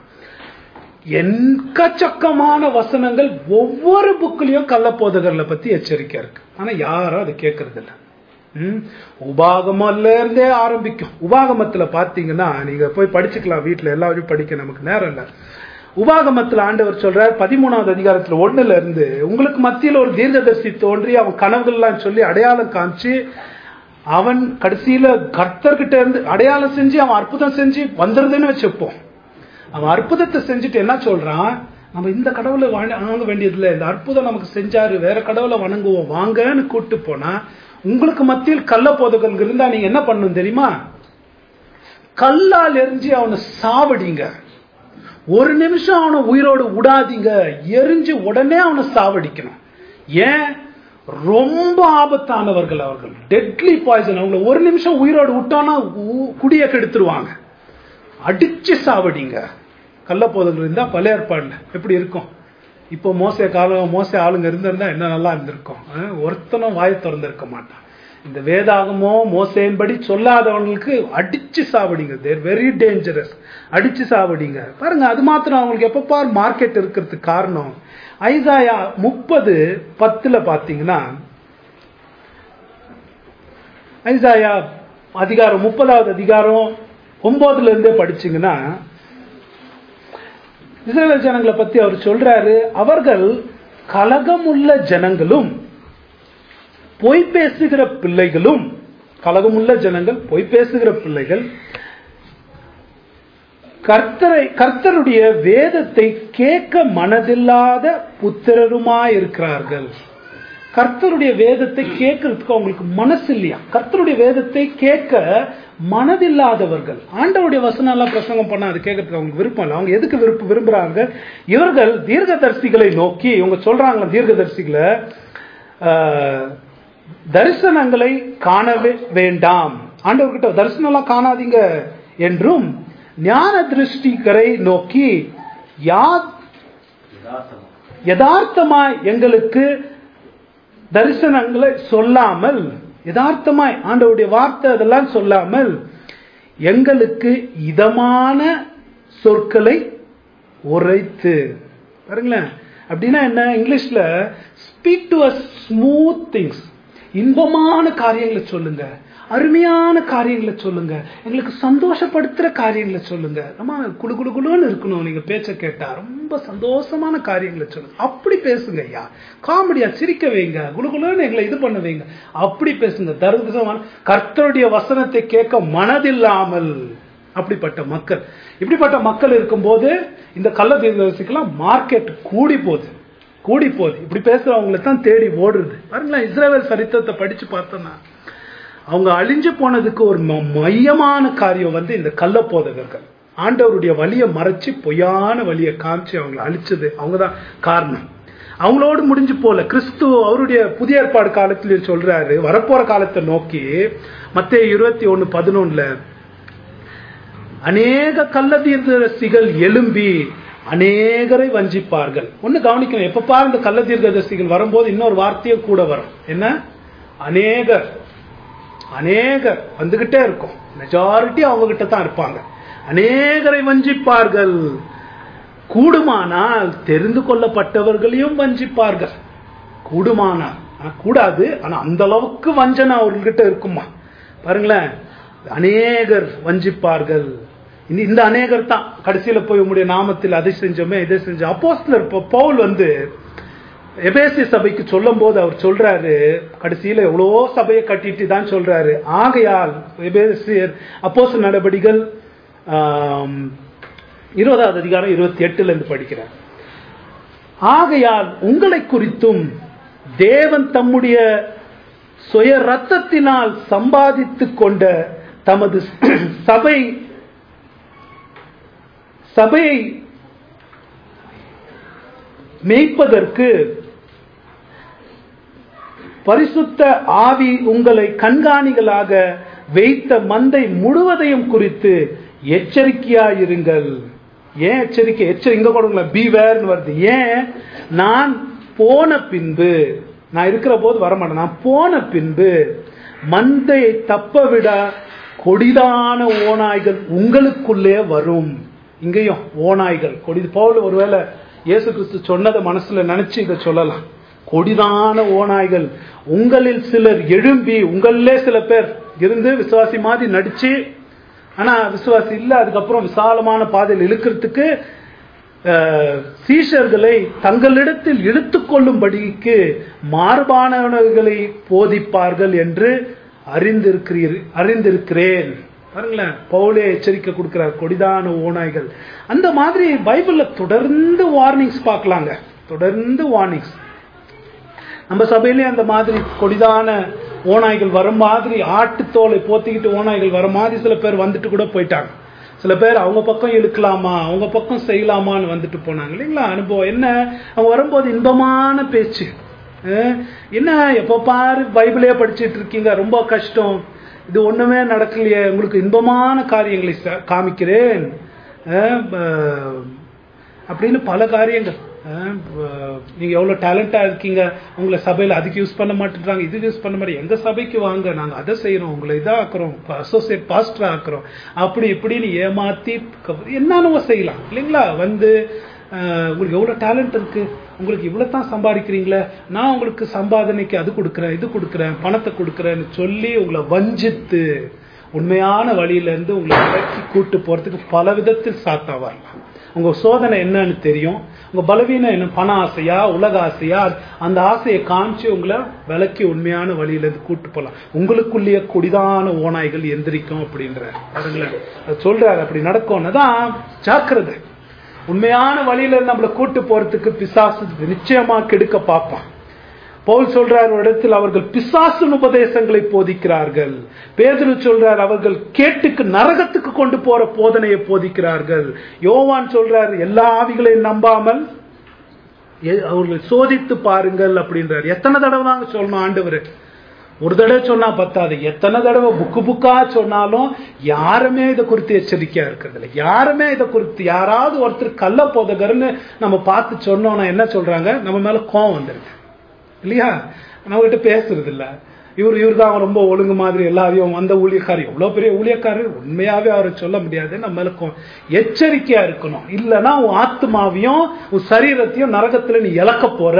எக்கச்சக்கமான வசனங்கள் ஒவ்வொரு புக்லயும் கள்ளப்போதகர்களை பத்தி எச்சரிக்கை இருக்கு ஆனா யாரும் அதை கேட்கறது இல்ல ம்? உபாகமம்ல இருந்தே ஆரம்பிக்கும் உபாகமத்துல பாத்தீங்கன்னா நீங்க போய் படிச்சுக்கலாம் வீட்டுல எல்லாரும் படிக்க நமக்கு நேரம் இல்ல உபாகமத்துல ஆண்டவர் சொல்றார் பதிமூணாவது அதிகாரத்துல ஒண்ணுல இருந்து உங்களுக்கு மத்தியில் ஒரு தீர்க்கதரிசி தோன்றி அவன் கனவுகள்லாம் சொல்லி அடையாளம் காமிச்சு அவன் கடைசியில கர்த்தர்கிட்ட இருந்து அடையாளம் செஞ்சு அவன் அற்புதம் செஞ்சு வந்துருதுன்னு வச்சுப்போம் அவன் அற்புதத்தை செஞ்சுட்டு என்ன சொல்றான் நம்ம இந்த கடவுளை வாங்க வாங்க வேண்டியதில்லை இந்த அற்புதம் நமக்கு செஞ்சாரு வேற கடவுளை வணங்குவோம் வாங்கன்னு கூட்டு போனா உங்களுக்கு மத்தியில் கள்ள போதகங்கள் இருந்தா நீங்க என்ன பண்ணணும் தெரியுமா கல்லால் எரிஞ்சு அவனை சாவடிங்க ஒரு நிமிஷம் அவனை உயிரோடு விடாதீங்க எரிஞ்சு உடனே அவனை சாவடிக்கணும் ஏன் ரொம்ப ஆபத்தானவர்கள் அவர்கள் டெட்லி பாய்சன் அவங்கள ஒரு நிமிஷம் உயிரோடு விட்டோம்னா உ- குடிய கெடுத்துருவாங்க அடிச்சு சாவடிங்க கள்ளப்போதங்கள் இருந்தா பல ஏற்பாடுல எப்படி இருக்கும் இப்போ மோச காலம் மோச ஆளுங்க இருந்திருந்தா என்ன நல்லா இருந்திருக்கும் அஹ், ஒருத்தனும் வாய் திறந்திருக்க மாட்டான் இந்த வேதாகமோ மோசையின்படி சொல்லாதவங்களுக்கு அடிச்சு சாவடிங்க தேர் வெரி டேஞ்சரஸ் அடிச்சு சாவடிங்க பாருங்க அது மாத்திரம் அவங்களுக்கு எப்ப பார் மார்க்கெட் இருக்கிறதுக்கு காரணம் ஐசாயா முப்பது பத்துல பாத்தீங்கன்னா ஐசாயா அதிகாரம் முப்பதாவது அதிகாரம் ஒன்பதுல இருந்தே படிச்சீங்கன்னா இஸ்ரேல் ஜனங்களை பத்தி அவர் சொல்றாரு அவர்கள் கலகமுள்ள ஜனங்களும் பொய் பேசுகிற பிள்ளைகளும் கலகமுள்ள ஜனங்கள் பொய் பேசுகிற பிள்ளைகள் கர்த்தரை கர்த்தருடைய வேதத்தை கேட்க மனதில்லாத புத்திரருமாயிருக்கிறார்கள் கர்த்தருடைய வேதத்தை கேட்கறதுக்கு அவங்களுக்கு மனசு இல்லையா கர்த்தருடைய வேதத்தை கேட்க மனதில்லாதவர்கள் ஆண்டவருடைய வசனம் எல்லாம் பிரசங்கம் பண்ண அது கேட்கறதுக்கு அவங்களுக்கு விருப்பம் இல்லை அவங்க எதுக்கு விருப்ப விரும்புறாங்க இவர்கள் தீர்க்கதரிசிகளை நோக்கி இவங்க சொல்றாங்க தீர்க்கதரிசிகளை ஆஹ், தரிசனங்களை காணவே வேண்டாம் ஆண்டவர்கிட்ட தரிசனம்லாம் காணாதீங்க என்றும் ஞான திருஷ்டிகரை நோக்கி யா யதார்த்தமாய் எங்களுக்கு தரிசனங்களை சொல்லாமல் யதார்த்தமாய் ஆண்டவருடைய வார்த்தை அதெல்லாம் சொல்லாமல் எங்களுக்கு இதமான சொற்களை உரைத்து பாருங்களேன் அப்படின்னா என்ன இங்கிலீஷ்ல speak to us smooth things இன்பமான காரியங்களை சொல்லுங்க அருமையான காரியங்களை சொல்லுங்க எங்களுக்கு சந்தோஷப்படுத்துற காரியங்களை சொல்லுங்க நம்ம குடு குடு குடுன்னு இருக்கணும் நீங்க பேச்ச கேட்டா ரொம்ப சந்தோஷமான காரியங்களை சொல்லுங்க அப்படி பேசுங்க ஐயா காமெடியா சிரிக்க வைங்க குடுகுலுன்னு எங்களை இது பண்ண வைங்க அப்படி பேசுங்க தர்மமான கர்த்தருடைய வசனத்தை கேட்க மனதில்லாமல் அப்படிப்பட்ட மக்கள் இப்படிப்பட்ட மக்கள் இருக்கும்போது இந்த கள்ள தீர்க்கதரிசிக்கெல்லாம் மார்க்கெட் கூடி போகுது கூடி போகுது இப்படி பேசுறவங்களை தான் தேடி ஓடுறது பாருங்களேன் இஸ்ரேல் சரித்திரத்தை படிச்சு பார்த்தோம்னா அவங்க அழிஞ்சு போனதுக்கு ஒரு ம- மையமான காரியம் வந்து இந்த கள்ளப்போதகர்கள் ஆண்டவருடைய வழியை மறைச்சு பொய்யான வழியை காமிச்சு அவங்களை அழிச்சது அவங்கதான் காரணம் அவங்களோடு முடிஞ்சு போல கிறிஸ்து அவருடைய புதிய ஏற்பாடு காலத்திலேயே சொல்றாரு வரப்போற காலத்தை நோக்கி மத்திய இருபத்தி ஒன்னு பதினொன்னுல அநேக கள்ளதீர்க்கதரிசிகள் எழும்பி அநேகரை வஞ்சிப்பார்கள் ஒண்ணு கவனிக்கணும் எப்ப பாரு இந்த கள்ளதீர்க்கதரிசிகள் வரும்போது இன்னொரு வார்த்தையும் கூட வரும் என்ன அநேகர் அநேகர் வந்துகிட்டே இருக்கும் மெஜாரிட்டி அவங்க கிட்ட தான் இருப்பாங்க அநேகரை வஞ்சிப்பார்கள் கூடுமானால் தெரிந்து கொள்ளப்பட்டவர்களையும் வஞ்சிப்பார்கள் கூடுமானால் ஆனா, கூடாது ஆனா அந்த அளவுக்கு வஞ்சனை அவர்கிட்ட இருக்குமா பாருங்களேன் அநேகர் வஞ்சிப்பார்கள் இந்த- இந்த அநேகர் தான் கடைசியில போய் உங்களுடைய நாமத்தில் அதை செஞ்சோமே இதை செஞ்சோம் அப்போஸ்தலர் இப்போ பவுல் வந்து எபேசி சபைக்கு சொல்லும் போது அவர் சொல்றாரு கடைசியில எவ்வளோ சபையை கட்டிட்டு தான் சொல்றாரு ஆகையால் எபேசியர் அப்போஸ்தலர் நடபடிகள் ஆம், இருபதாவது அதிகாரம் இருபத்தி எட்டுல இருந்து படிக்கிறார் ஆகையால் உங்களை குறித்தும் தேவன் தம்முடைய சுய ரத்தத்தினால் சம்பாதித்துக் கொண்ட தமது சபை சபையை மேய்ப்பதற்கு பரிசுத்த ஆவி உங்களை கண்காணிகளாக வைத்த மந்தை முழுவதையும் குறித்து எச்சரிக்கையாயிருங்கள் ஏன் எச்சரிக்கை எச்சரி இங்க கொடுங்கள பி வேர்னு வருது ஏன் நான் போன பின்பு நான் இருக்கிற போது வரமாட்டேன் நான் போன பின்பு மந்தையை தப்ப விட கொடிதான ஓநாய்கள் உங்களுக்குள்ளே வரும் இங்கேயும் ஓநாய்கள் கொடி பவுல் ஒருவேளை இயேசு கிறிஸ்து சொன்னதை மனசுல நினைச்சு இதை சொல்லலாம் கொடிதான ஓநாய்கள் உங்களில் சிலர் எழும்பி உங்களிலே சில பேர் இருந்து விசுவாசி மாதிரி நடிச்சு ஆனா விசுவாசி இல்ல அதுக்கப்புறம் விசாலமான பாதையில் இழுக்கிறதுக்கு அஹ், சீஷர்களை தங்களிடத்தில் இழுத்துக் கொள்ளும்படிக்கு மார்பானவர்களை போதிப்பார்கள் என்று அறிந்திருக்கிறீர் அறிந்திருக்கிறேன் பாருங்களேன் பவுலே எச்சரிக்கை கொடுக்கிறார் கொடிதான ஓநாய்கள் அந்த மாதிரி பைபிள்ல தொடர்ந்து வார்னிங்ஸ் பார்க்கலாங்க தொடர்ந்து வார்னிங்ஸ் நம்ம சபையிலே அந்த மாதிரி கொடிதான ஓநாய்கள் வர மாதிரி ஆட்டுத்தோலை போத்திக்கிட்டு ஓநாய்கள் வர மாதிரி சில பேர் வந்துட்டு கூட போயிட்டாங்க சில பேர் அவங்க பக்கம் இழுக்கலாமா அவங்க பக்கம் செய்யலாமான்னு வந்துட்டு போனாங்க இல்லைங்களா அனுபவம் என்ன அவங்க வரும்போது இன்பமான பேச்சு அஹ், என்ன எப்ப பாரு பைபிளே படிச்சிட்டு இருக்கீங்க ரொம்ப கஷ்டம் இது ஒண்ணுமே நடக்கலையே உங்களுக்கு இன்பமான காரியங்களை ச- காமிக்கிறேன் அஹ், ப- அப்படின்னு பல காரியங்கள் அஹ், ப- நீங்க எவ்வளவு டேலண்டா இருக்கீங்க உங்களை சபையில அதுக்கு யூஸ் பண்ண மாட்டேன்றாங்க இது யூஸ் பண்ண மாட்டேன் எங்க சபைக்கு வாங்க நாங்க அதை செய்யறோம் உங்களை இதா ஆக்குறோம் அசோசியேட் பாஸ்டர் ஆக்குறோம் அப்படி இப்படின்னு ஏமாத்தி க- என்னென்னவோ செய்யலாம் இல்லைங்களா வந்து அஹ், உங்களுக்கு எவ்வளவு டேலண்ட் இருக்கு உங்களுக்கு இவ்வளவு தான் சம்பாதிக்கிறீங்களே நான் உங்களுக்கு சம்பாதனைக்கு அது கொடுக்குறேன் இது கொடுக்குறேன் பணத்தை கொடுக்குறேன்னு சொல்லி உங்களை வஞ்சித்து உண்மையான வழியில இருந்து உங்களை விலக்கி கூட்டு போறதுக்கு பல விதத்தில் சாத்தா வரலாம் உங்க சோதனை என்னன்னு தெரியும் உங்க பலவீனம் என்ன பண ஆசையா உலக ஆசையா அந்த ஆசையை காமிச்சு உங்களை விலக்கி உண்மையான வழியில இருந்து கூட்டு போலாம் உங்களுக்குள்ளேயே குடிதான ஓநாய்கள் எந்திரிக்கும் அப்படின்ற பாருங்களேன் அது சொல்றாரு அப்படி நடக்கும்னு தான் ஜாக்கிரதை உண்மையான வழியில இருந்து நம்மளை கூட்டு போறதுக்கு பிசாசு நிச்சயமா கெடுக்க பார்ப்பான் பவுல் சொல்றார் ஒரு இடத்தில் அவர்கள் பிசாசின் உபதேசங்களை போதிக்கிறார்கள் பேதுரு சொல்றார் அவர்கள் கேட்டுக்கு நரகத்துக்கு கொண்டு போற போதனையை போதிக்கிறார்கள் யோவான் சொல்றார் எல்லா ஆவிகளையும் நம்பாமல் எ- அவர்களை சோதித்து பாருங்கள் அப்படின்றார் எத்தனை தடவை தாங்க சொல்லணும் ஆண்டவர் ஒரு தடவை சொன்னா பத்தாது எத்தனை தடவை புக்கு புக்கா சொன்னாலும் யாருமே இதை குறித்து எச்சரிக்கையா இருக்கிறது இல்லை யாருமே இதை குறித்து யாராவது ஒருத்தர் கள்ள போதகர்னு நம்ம பார்த்து சொன்னோம்னா என்ன சொல்றாங்க நம்ம மேல கோவம் வந்துருது இல்லையா நம்ம கிட்ட பேசுறது இல்ல இவர் இவர் தான் ரொம்ப ஒழுங்கு மாதிரி எல்லாரையும் வந்த ஊழியக்காரர் எவ்வளவு பெரிய ஊழியக்காரர் உண்மையாவே அவரை சொல்ல முடியாது நம்ம மேல கோவம். எச்சரிக்கையா இருக்கணும் இல்லைன்னா உன் ஆத்மாவையும் உன் சரீரத்தையும் நரகத்துல நீ இழக்க போற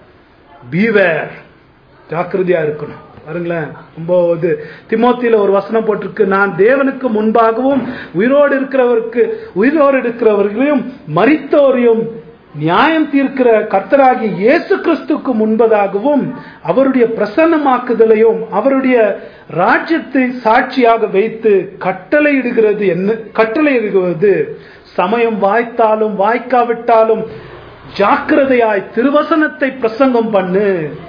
பீவேர் ஜாக்கிரதையா இருக்கணும் பாருங்களேன் ரொம்ப இது திமோத்தியில ஒரு வசனம் போட்டிருக்கு நான் தேவனுக்கு முன்பாகவும் உயிரோடு இருக்கிறவருக்கு உயிரோடு இருக்கிறவர்களையும் மரித்தோரையும் நியாயம் தீர்க்கிற கர்த்தராகிய இயேசு கிறிஸ்துக்கு முன்பதாகவும் அவருடைய பிரசன்னமாக்குதலையும் அவருடைய ராஜ்யத்தை சாட்சியாக வைத்து கட்டளையிடுகிறது என்ன கட்டளையிடுவது சமயம் வாய்த்தாலும் வாய்க்காவிட்டாலும் ஜாக்கிரதையாய் திருவசனத்தை பிரசங்கம் பண்ணு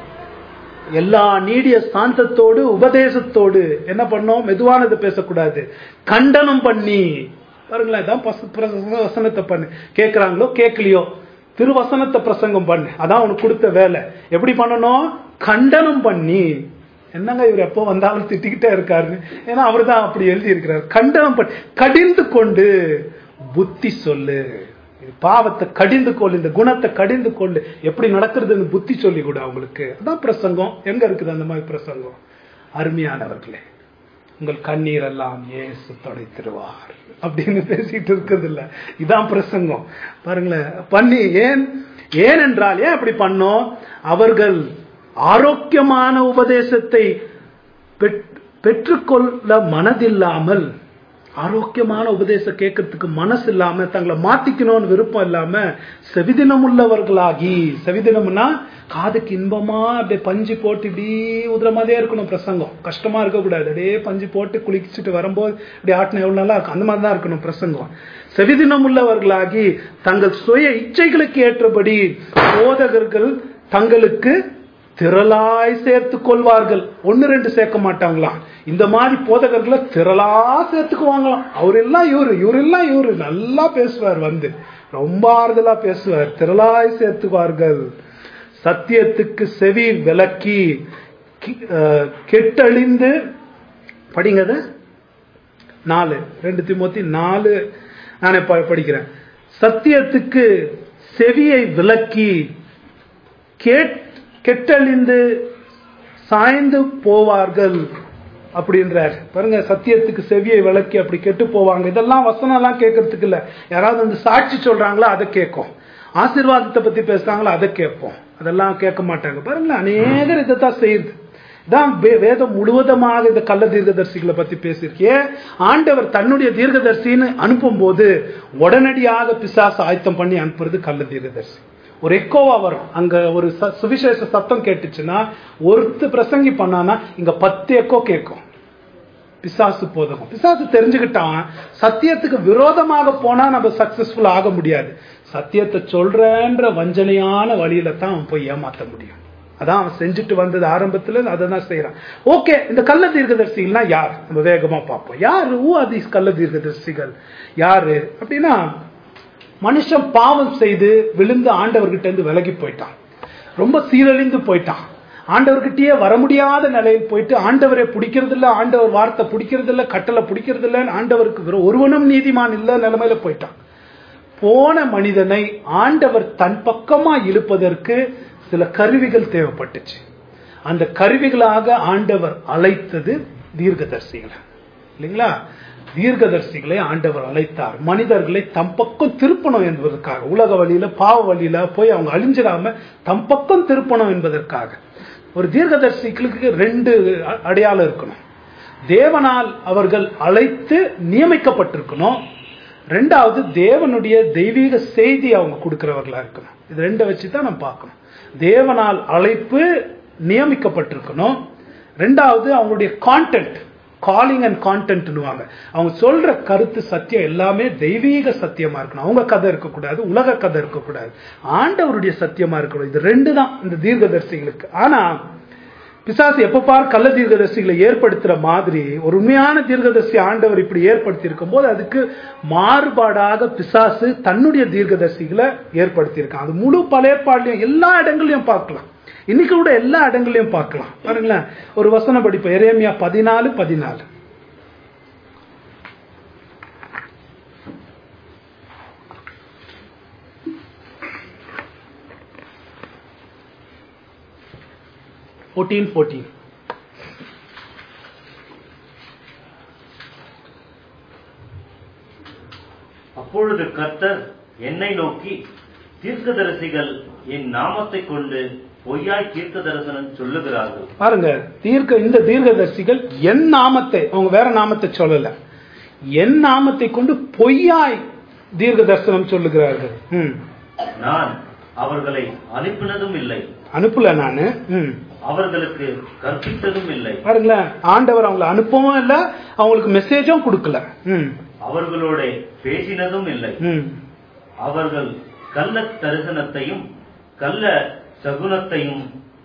எல்லா நீடிய சாந்தத்தோடு உபதேசத்தோடு என்ன பண்ணோம் மெதுவானது பேசக்கூடாது கண்டனம் பண்ணி பாருங்களேன் இதான் பச- பிரச- வசனத்தை பண்ணு கேட்கறாங்களோ கேட்கலையோ திருவசனத்தை பிரசங்கம் பண்ணு அதான் உனக்கு கொடுத்த வேலை எப்படி பண்ணணும் கண்டனம் பண்ணி என்னங்க இவர் எப்போ வந்தாலும் திட்டிக்கிட்டே இருக்காருன்னு ஏன்னா அவர் தான் அப்படி எழுதி இருக்கிறார் கண்டனம் பண்ணி கடிந்து கொண்டு புத்தி சொல்லு இது பாவத்தை கடிந்து கொள்ளு இந்த குணத்தை கடிந்து கொள்ளு எப்படி நடக்கிறதுன்னு புத்தி சொல்லி கூட அவங்களுக்கு அதான் பிரசங்கம் எங்க இருக்குது அந்த மாதிரி பிரசங்கம் அருமையானவர்களே உங்கள் கண்ணீர் எல்லாம் இயேசு தொடைத்திருவார் அப்படின்னு பேசிட்டு இருக்கிறது இல்ல இதான் பிரசங்கம் பாருங்களேன் பண்ணி ஏன் ஏன் என்றால் ஏன் அப்படி பண்ணோம் அவர்கள் ஆரோக்கியமான உபதேசத்தை பெற்- பெற்றுக்கொள்ள மனதில்லாமல் ஆரோக்கியமான உபதேசம் கேட்கறதுக்கு மனசு இல்லாம தங்களை மாத்திக்கணும்னு விருப்பம் இல்லாம செவிதினம் உள்ளவர்களாகி செவிதினம்னா காதுக்கு இன்பமா அப்படியே பஞ்சு போட்டு இப்படி உதுற மாதிரியே இருக்கணும் பிரசங்கம் கஷ்டமா இருக்கக்கூடாது அப்படியே பஞ்சு போட்டு குளிச்சுட்டு வரும்போது இப்படி ஆட்டின எவ்வளவு நல்லா இருக்கும் அந்த மாதிரி தான் இருக்கணும் பிரசங்கம் செவிதினம் உள்ளவர்களாகி தங்கள் சுய இச்சைகளுக்கு ஏற்றபடி போதகர்கள் தங்களுக்கு திரளாய் சேர்த்துக் கொள்வார்கள் ஒன்னு ரெண்டு சேர்க்க மாட்டாங்களாம் இந்த மாதிரி போதகர்களை திரளா சேர்த்துக்குவாங்களாம் அவர் எல்லாம் இவரு இவர் எல்லாம் இவரு நல்லா பேசுவார் வந்து ரொம்ப ஆறுதலா பேசுவார் திரளாய் சேர்த்துவார்கள் சத்தியத்துக்கு செவி விலக்கி கி- அஹ், கெட்டழிந்து படிங்க அதை. நாலு ரெண்டு திமுத்தி நாலு நான் ப- படிக்கிறேன் சத்தியத்துக்கு செவியை விலக்கி கேட் கெட்டழிந்து சாய்ந்து போவார்கள் அப்படின்றார் பாருங்க சத்தியத்துக்கு செவியை விளக்கி அப்படி கெட்டு போவாங்க இதெல்லாம் வசனம் எல்லாம் கேட்கறதுக்கு இல்ல யாராவது வந்து சாட்சி சொல்றாங்களோ அதை கேட்கும் ஆசீர்வாதத்தை பத்தி பேசுறாங்களோ அதை கேட்போம் அதெல்லாம் கேட்க மாட்டாங்க பாருங்களேன் அநேகர் இதைத்தான் செய்யுது தான் வே- வேதம் முழுவதுமாக இந்த கள்ள தீர்க்கதரிசிகளை பத்தி பேசியிருக்கே ஆண்டவர் தன்னுடைய தீர்க்கதரிசின்னு அனுப்பும் போது உடனடியாக பிசாசு ஆயத்தம் பண்ணி அனுப்புறது கள்ள தீர்க்கதரிசி ஒரு எக்கோவா வரும் அங்க ஒரு ச- சுவிசேஷ சத்தம் கேட்டுச்சுன்னா ஒருத்தர் பிரசங்கி பண்ணானா இங்க பத்து எக்கோ கேட்கும் பிசாசு போதகம் பிசாசு தெரிஞ்சுக்கிட்டான் சத்தியத்துக்கு விரோதமாக போனா நம்ம சக்சஸ்ஃபுல் ஆக முடியாது சத்தியத்தை சொல்றேன்ற வஞ்சனையான வழியில தான் அவன் போய் ஏமாத்த முடியும் அதான் அவன் செஞ்சுட்டு வந்தது ஆரம்பத்துல அதை தான் செய்யறான் ஓகே இந்த கள்ள தீர்க்கதரிசிகள்னா யார் நம்ம வேகமா பார்ப்போம் யாரு ஊ அதி கள்ள தீர்க்கதரிசிகள் யாரு அப்படின்னா மனுஷன் பாவம் செய்து விழுந்து ஆண்டவர்கிட்ட இருந்து விலகி போயிட்டான் ரொம்ப சீரழிந்து போயிட்டான் ஆண்டவர்கிட்டயே வர முடியாத நிலையில் போயிட்டு ஆண்டவரை பிடிக்கிறது இல்ல ஆண்டவர் வார்த்தை பிடிக்கிறது இல்ல கட்டளை பிடிக்கிறது இல்ல ஆண்டவருக்கு வெறும் ஒருவனும் நீதிமான் இல்ல நிலைமையில போயிட்டான் போன மனிதனை ஆண்டவர் தன் பக்கமா இழுப்பதற்கு சில கருவிகள் தேவைப்பட்டுச்சு அந்த கருவிகளாக ஆண்டவர் அழைத்தது தீர்க்கதரிசிகளை இல்லைங்களா தீர்க்கதரிசிகளை ஆண்டவர் அழைத்தார் மனிதர்களை தம் பக்கம் திருப்பணும் என்பதற்காக உலக வழியில பாவ வழியில போய் அவங்க அழிஞ்சிடாம தம் பக்கம் திருப்பணும் என்பதற்காக ஒரு தீர்க்கதரிசிகளுக்கு ரெண்டு அ- அடையாளம் இருக்கணும் தேவனால் அவர்கள் அழைத்து நியமிக்கப்பட்டிருக்கணும் ரெண்டாவது தேவனுடைய தெய்வீக செய்தி அவங்க கொடுக்கிறவர்களா இருக்கணும் இது ரெண்டை வச்சு தான் நம்ம பார்க்கணும் தேவனால் அழைப்பு நியமிக்கப்பட்டிருக்கணும் ரெண்டாவது அவங்களுடைய கான்டென்ட் காலிங் அண்ட் கான்டென்ட்னுவாங்க அவங்க சொல்ற கருத்து சத்தியம் எல்லாமே தெய்வீக சத்தியமா இருக்கணும் அவங்க கதை இருக்கக்கூடாது உலக கதை இருக்கக்கூடாது ஆண்டவருடைய சத்தியமா இருக்கணும் இது ரெண்டு தான் இந்த தீர்க்கதரிசிகளுக்கு ஆனா பிசாசு எப்ப பார் கள்ள தீர்க்கதரிசிகளை ஏற்படுத்துற மாதிரி ஒரு உண்மையான தீர்க்கதரிசி ஆண்டவர் இப்படி ஏற்படுத்தி இருக்கும் போது அதுக்கு மாறுபாடாக பிசாசு தன்னுடைய தீர்க்கதரிசிகளை ஏற்படுத்தி இருக்கான் அது முழு பழையப்பாடுலையும் எல்லா இடங்களையும் பார்க்கலாம் இன்னைக்கு கூட எல்லா இடங்களையும் பார்க்கலாம் பாருங்களேன் ஒரு வசனம் படிப்போம் எரேமியா பதினாலு பதினாலு ஃபோர்டீன் ஃபோர்டீன் அப்பொழுது கர்த்தர் என்னை நோக்கி தீர்க்கதரிசிகள் என் நாமத்தை கொண்டு பொய்யாய் தீர்க்க தரிசனம் சொல்லுகிறார்கள் பாருங்க தீர்க்க இந்த தீர்க்கதரிசிகள் என் நாமத்தை அவங்க வேற நாமத்தை சொல்லல என் நாமத்தை கொண்டு பொய்யாய் தீர்க்க தரிசனம் சொல்லுகிறார்கள் ம். நான் அவர்களை அனுப்பினதும் இல்லை அனுப்பல நானு ம். அவர்களுக்கு கற்பித்ததும் இல்லை பாருங்களேன் ஆண்டவர் அவங்கள அனுப்பவும் இல்லை அவங்களுக்கு மெசேஜும் கொடுக்கல ம். அவர்களோட பேசினதும் இல்லை ம். அவர்கள் கள்ள தரிசனத்தையும் கள்ள சகுனத்தையும்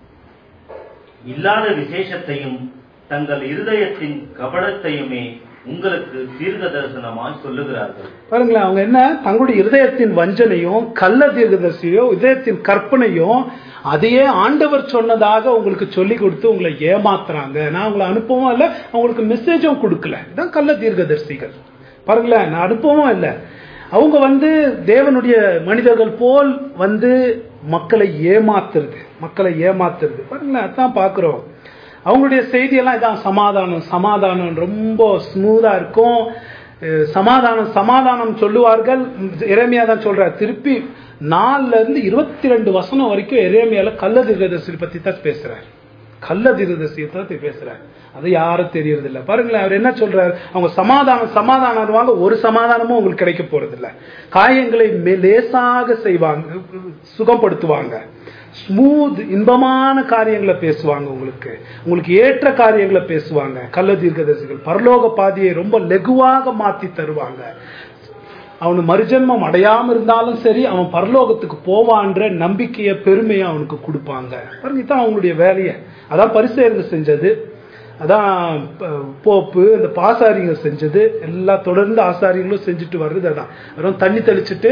இல்லாத விசேஷத்தையும் தங்கள் இருதயத்தின் கபடத்தையுமே உங்களுக்கு தீர்க்க தரிசனமாய் சொல்லுகிறார்கள் பாருங்களேன் அவங்க என்ன தங்களுடைய இருதயத்தின் வஞ்சனையும் கள்ள தீர்க்கதரிசியோ இதயத்தின் கற்பனையும் அதையே ஆண்டவர் சொன்னதாக உங்களுக்கு சொல்லி கொடுத்து உங்களை ஏமாத்துறாங்க நான் உங்களை அனுப்பவும் இல்லை அவங்களுக்கு மெசேஜும் கொடுக்கல இதான் கள்ள தீர்க்கதரிசிகள் பாருங்களேன் நான் அனுப்பவும் இல்லை அவங்க வந்து தேவனுடைய மனிதர்கள் போல் வந்து மக்களை ஏமாத்துறது மக்களை ஏமாத்துறது பாருங்களேன் அதான் பார்க்கிறோம் அவங்களுடைய செய்தியெல்லாம் இதான் சமாதானம் சமாதானம் ரொம்ப ஸ்மூதா இருக்கும் அஹ் சமாதானம் சமாதானம் சொல்லுவார்கள் இறைமையா தான் சொல்றார் திருப்பி நாலுல இருந்து இருபத்தி ரெண்டு வசனம் வரைக்கும் இறைமையால கள்ள தீர்க்கதரிசி பத்தி தான் பேசுறார் கள்ள தீர்க்கதரிசியை பத்தி பேசுறார் அது யாரும் தெரியறது இல்ல பாருங்களேன் அவர் என்ன சொல்றாரு அவங்க சமாதானம் சமாதானம் வாங்க ஒரு சமாதானமும் உங்களுக்கு கிடைக்க போறது இல்ல காயங்களை மே- லேசாக செய்வாங்க சுகப்படுத்துவாங்க ஸ்மூத் இன்பமான காரியங்களை பேசுவாங்க உங்களுக்கு உங்களுக்கு ஏற்ற காரியங்களை பேசுவாங்க கள்ள தீர்க்கதரிசிகள் பரலோக பாதையை ரொம்ப லெகுவாக மாத்தி தருவாங்க அவனு மறுஜென்மம் அடையாம இருந்தாலும் சரி அவன் பரலோகத்துக்கு போவான்ற நம்பிக்கைய பெருமையை அவனுக்கு கொடுப்பாங்க பாருங்க இதான் அவங்களுடைய வேலையை அதான் பரிசேருங்க செஞ்சது அதான் ப- போப்பு இந்த பாசாரிங்க செஞ்சது எல்லா தொடர்ந்து ஆசாரியங்களும் செஞ்சுட்டு வர்றது அதான் வெறும் தண்ணி தெளிச்சுட்டு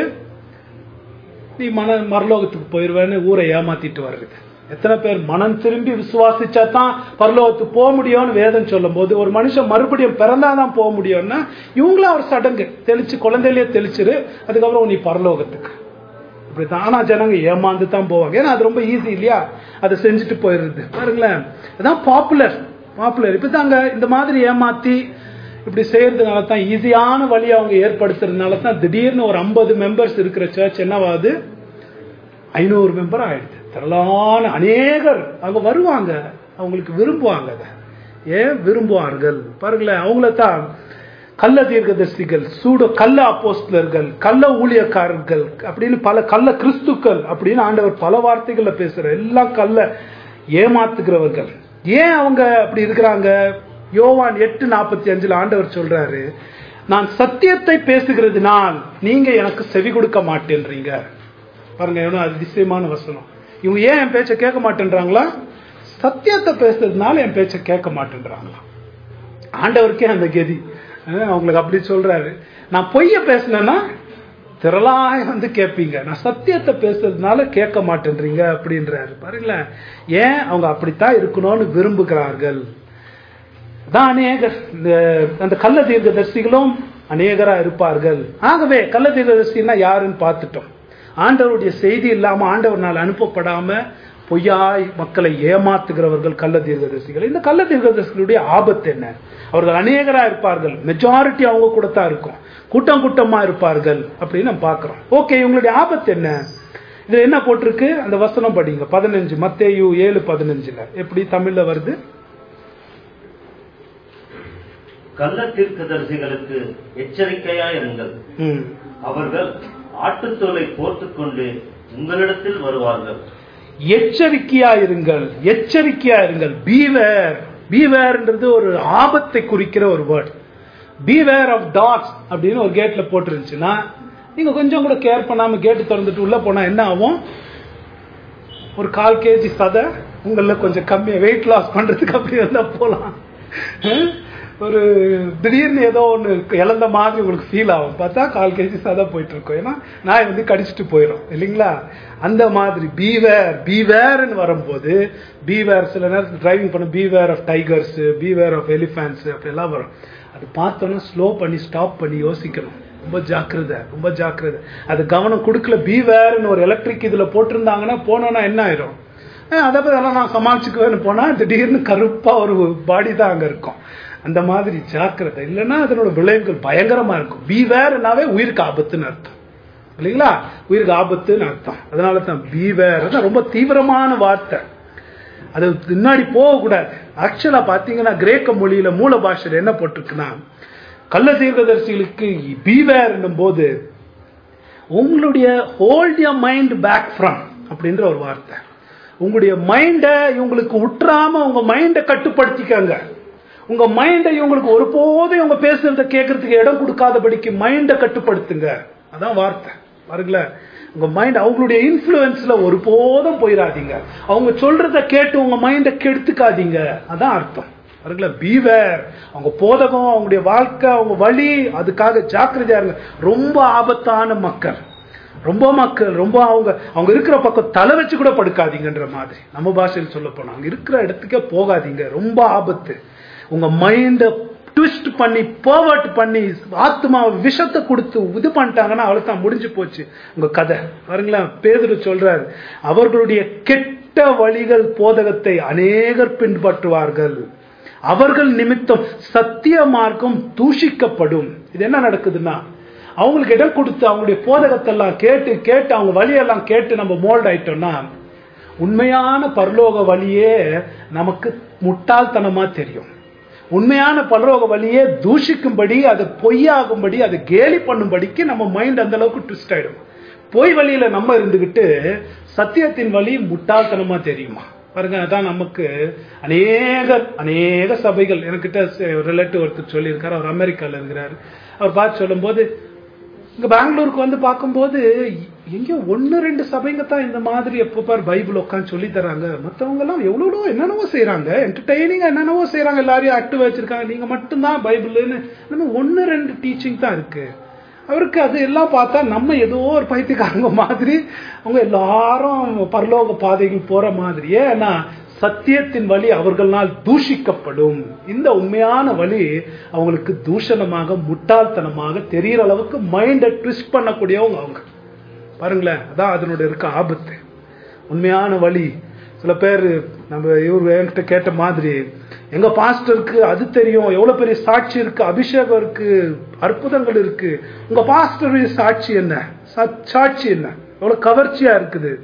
நீ மன மரலோகத்துக்கு போயிருவேன்னு ஊரை ஏமாத்திட்டு வர்றது எத்தனை பேர் மனம் திரும்பி விசுவாசிச்சா தான் பரலோகத்துக்கு போக முடியும்னு வேதம் சொல்லும் போது ஒரு மனுஷன் மறுபடியும் பிறந்தாதான் போக முடியும்னா இவங்களும் ஒரு சடங்கு தெளிச்சு குழந்தையிலேயே தெளிச்சிரு அதுக்கப்புறம் நீ பரலோகத்துக்கு இப்படித்தான் ஆனா ஜனங்க ஏமாந்து தான் போவாங்க ஏன்னா அது ரொம்ப ஈஸி இல்லையா அதை செஞ்சுட்டு போயிடுறது பாருங்களேன் அதான் பாப்புலர் பாப்புலர் இப்பதாங்க இந்த மாதிரி ஏமாத்தி இப்படி செய்யறதுனால தான் ஈஸியான வழி அவங்க ஏற்படுத்துறதுனால தான் திடீர்னு ஒரு ஐம்பது மெம்பர்ஸ் இருக்கிற சர்ச் என்னவாது ஐநூறு மெம்பர் ஆயிடுது திரளான அநேகர் அவங்க வருவாங்க அவங்களுக்கு விரும்புவாங்க அதை ஏன் விரும்புவார்கள் பாருங்களேன் அவங்கள தான் கள்ள தீர்க்கதரிசிகள் சூட கள்ள அப்போஸ்தலர்கள் கள்ள ஊழியக்காரர்கள் அப்படின்னு பல கள்ள கிறிஸ்துக்கள் அப்படின்னு ஆண்டவர் பல வார்த்தைகள்ல பேசுற எல்லாம் கள்ள ஏமாத்துகிறவர்கள் ஏன் அவங்க அப்படி இருக்கிறாங்க யோவான் எட்டு நாற்பத்தி அஞ்சுல ஆண்டவர் சொல்றாரு நான் சத்தியத்தை பேசுகிறதுனால் நீங்க எனக்கு செவி கொடுக்க மாட்டேன்றீங்க பாருங்க எவ்வளவு அதிசயமான வசனம் இவங்க ஏன் என் பேச்சை கேட்க மாட்டேன்றாங்களா சத்தியத்தை பேசுறதுனால என் பேச்சை கேட்க மாட்டேன்றாங்களா ஆண்டவருக்கே அந்த கதி அஹ் அவங்களுக்கு அப்படி சொல்றாரு நான் பொய்ய பேசினேன்னா திரளாய் வந்து கேட்பீங்க நான் சத்தியத்தை பேசுறதுனால கேட்க மாட்டேன்றீங்க அப்படின்றாரு பாருங்களேன் ஏன் அவங்க அப்படித்தான் இருக்கணும்னு விரும்புகிறார்கள் தான் அநேகர் இந்த அந்த கள்ள தீர்க்கதரிசிகளும் அநேகரா இருப்பார்கள் ஆகவே கள்ள தீர்க்கதரிசின்னா யாருன்னு பார்த்துட்டோம் ஆண்டவருடைய செய்தி இல்லாம ஆண்டவர்னால் அனுப்பப்படாம பொய்யாய் மக்களை ஏமாத்துகிறவர்கள் கள்ள தீர்க்கதரிசிகள் இந்த கள்ள தீர்க்கதரிசிகளுடைய ஆபத்து என்ன அவர்கள் அநேகரா இருப்பார்கள் மெஜாரிட்டி அவங்க கூட தான் இருக்கும் கூட்டம் கூட்டமா இருப்பார்கள் அப்படின்னு நம்ம பார்க்கிறோம் ஓகே இவங்களுடைய ஆபத்து என்ன இதுல என்ன போட்டிருக்கு அந்த வசனம் படிங்க பதினஞ்சு மத்தேயு ஏழு பதினஞ்சுல எப்படி தமிழ்ல வருது கள்ள தீர்க்கதரிசிகளுக்கு எச்சரிக்கையா இருங்கள் ம் அவர்கள் ஆட்டுத்தோலை போர்த்துக் கொண்டு உங்களிடத்தில் வருவார்கள் எச்சரிக்கையா இருங்கள் எச்சரிக்கையா இருங்கள் பீவேர் பீவேர்ன்றது ஒரு ஆபத்தை குறிக்கிற ஒரு வேர்ட் பீவேர் ஆஃப் டாக்ஸ் அப்படின்னு ஒரு கேட்ல போட்டுருந்துச்சுன்னா நீங்க கொஞ்சம் கூட கேர் பண்ணாம கேட்டு திறந்துட்டு உள்ள போனா என்ன ஆகும் ஒரு கால் கேஜி சதை உங்கள கொஞ்சம் கம்மியா வெயிட் லாஸ் பண்றதுக்கு அப்படி வந்தா போலாம் ஹம்? ஒரு திடீர்னு ஏதோ ஒன்று இழந்த மாதிரி உங்களுக்கு ஃபீல் ஆகும் பார்த்தா கால் கேஜி தான் போயிட்டு இருக்கோம் ஏன்னா நாய் வந்து கடிச்சிட்டு போயிடும் இல்லைங்களா அந்த மாதிரி பீவேர் பீவேர்னு வரும்போது பீவேர் சில நேரத்தில் டிரைவிங் பண்ண beware of tigers beware of elephants அப்படியெல்லாம் வரும் அது பார்த்தோன்னா ஸ்லோ பண்ணி ஸ்டாப் பண்ணி யோசிக்கணும் ரொம்ப ஜாக்கிரதை ரொம்ப ஜாக்கிரதை அது கவனம் கொடுக்கல பீவேர்னு ஒரு எலக்ட்ரிக் இதுல போட்டிருந்தாங்கன்னா போனோன்னா என்ன ஆயிரும் அஹ் அதை பத்தி எல்லாம் நான் சமாளிச்சுக்குவேன்னு போனா திடீர்னு கருப்பா ஒரு பாடி தான் அங்க இருக்கும் அந்த மாதிரி ஜாக்கிரதை இல்லைன்னா அதனோட விளைவுகள் பயங்கரமா இருக்கும் பீவேர்னாவே உயிருக்கு ஆபத்துன்னு அர்த்தம் இல்லைங்களா உயிருக்கு ஆபத்துன்னு அர்த்தம் அதனால தான் பீவேர் ரொம்ப தீவிரமான வார்த்தை அது பின்னாடி போகக்கூடாது ஆக்சுவலா பாத்தீங்கன்னா கிரேக்க மொழியில மூல பாஷையில என்ன போட்டிருக்குன்னா கள்ள தீர்க்கதரிசிகளுக்கு பீவேர் போது உங்களுடைய hold your mind back from அப்படின்ற ஒரு வார்த்தை உங்களுடைய மைண்டை இவங்களுக்கு உற்றாம உங்க மைண்டை கட்டுப்படுத்திக்கங்க உங்க மைண்டை இவங்களுக்கு ஒருபோதும் இவங்க பேசுறத கேட்கறதுக்கு இடம் கொடுக்காதபடிக்கு மைண்டை கட்டுப்படுத்துங்க அதான் வார்த்தை பாருங்களேன் உங்க மைண்ட் அவங்களுடைய இன்ஃபுளுன்ஸ்ல ஒருபோதும் போயிடாதீங்க அவங்க சொல்றத கேட்டு உங்க மைண்டை கெடுத்துக்காதீங்க அதான் அர்த்தம் பாருங்களேன் பீவேர் அவங்க போதகம் அவங்களுடைய வாழ்க்கை அவங்க வழி அதுக்காக ஜாக்கிரதையா இருங்க ரொம்ப ஆபத்தான மக்கள் ரொம்ப மக்கள் ரொம்ப அவங்க அவங்க இருக்கிற பக்கம் தலை வச்சு கூட படுக்காதீங்கன்ற மாதிரி நம்ம பாஷையில் சொல்ல போனா அங்க இருக்கிற இடத்துக்கே போகாதீங்க ரொம்ப ஆபத்து உங்க மைண்ட ட்விஸ்ட் பண்ணி பர்வர்ட் பண்ணி ஆத்மா விஷத்தை கொடுத்து இது பண்ணிட்டாங்கன்னா அவ்வளவுதான் முடிஞ்சு போச்சு உங்க கதை பாருங்களேன் பேதுரு சொல்றாரு அவர்களுடைய கெட்ட வழிகள் போதகத்தை அநேகர் பின்பற்றுவார்கள் அவர்கள் நிமித்தம் சத்திய மார்க்கம் தூஷிக்கப்படும் இது என்ன நடக்குதுன்னா அவங்களுக்கு இடம் கொடுத்து அவங்களுடைய போதகத்தெல்லாம் கேட்டு கேட்டு அவங்க வழியெல்லாம் கேட்டு நம்ம மோல்ட் ஆயிட்டோம்னா உண்மையான பரலோக வழியே நமக்கு முட்டாள்தனமா தெரியும் உண்மையான பரலோக வழியே தூஷிக்கும்படி அது பொய்யாகும்படி அது கேலி பண்ணும்படிக்கு நம்ம மைண்ட் அந்த அளவுக்கு ட்விஸ்ட் ஆயிடும் பொய் வழியில நம்ம இருந்துகிட்டு சத்தியத்தின் வழி முட்டாள்தனமா தெரியுமா பாருங்க அதான் நமக்கு அநேக அநேக சபைகள் எனக்கிட்ட ரிலேட்டிவ் ஒருத்தர் சொல்லியிருக்காரு அவர் அமெரிக்கால இருக்கிறாரு அவர் பார்த்து சொல்லும்போது இங்க பெங்களூருக்கு வந்து பார்க்கும்போது எங்கேயோ ஒன்னு ரெண்டு சபைங்க தான் இந்த மாதிரி எப்போ பார் பைபிள் உட்காந்து சொல்லி தராங்க மற்றவங்க எல்லாம் எவ்வளோ என்னென்னவோ செய்யறாங்க என்டர்டைனிங்கா என்னென்னவோ செய்யறாங்க எல்லாரையும் ஆக்டிவா வச்சிருக்காங்க நீங்க மட்டும்தான் பைபிள்னு நம்ம ஒன்னு ரெண்டு டீச்சிங் தான் இருக்கு அவருக்கு அது எல்லாம் பார்த்தா நம்ம ஏதோ ஒரு பைத்தியக்காரங்க மாதிரி அவங்க எல்லாரும் பரலோக பாதைகள் போற மாதிரியே ஏன்னா சத்தியத்தின் வழி அவர்களால் தூஷிக்கப்படும் இந்த உண்மையான வழி அவங்களுக்கு தூஷணமாக முட்டாள்தனமாக தெரிகிற அளவுக்கு மைண்டை ட்விஸ்ட் பண்ணக்கூடியவங்க அவங்க பாருங்களேன் அதான் அதனுடைய இருக்க ஆபத்து உண்மையான வழி சில பேர் நம்ம இவர் என்கிட்ட கேட்ட மாதிரி எங்க பாஸ்டருக்கு அது தெரியும் எவ்வளவு பெரிய சாட்சி இருக்கு அபிஷேகம் இருக்கு அற்புதங்கள் இருக்கு உங்க பாஸ்டருடைய சாட்சி என்ன சாட்சி என்ன எவ்வளவு கவர்ச்சியா இருக்குது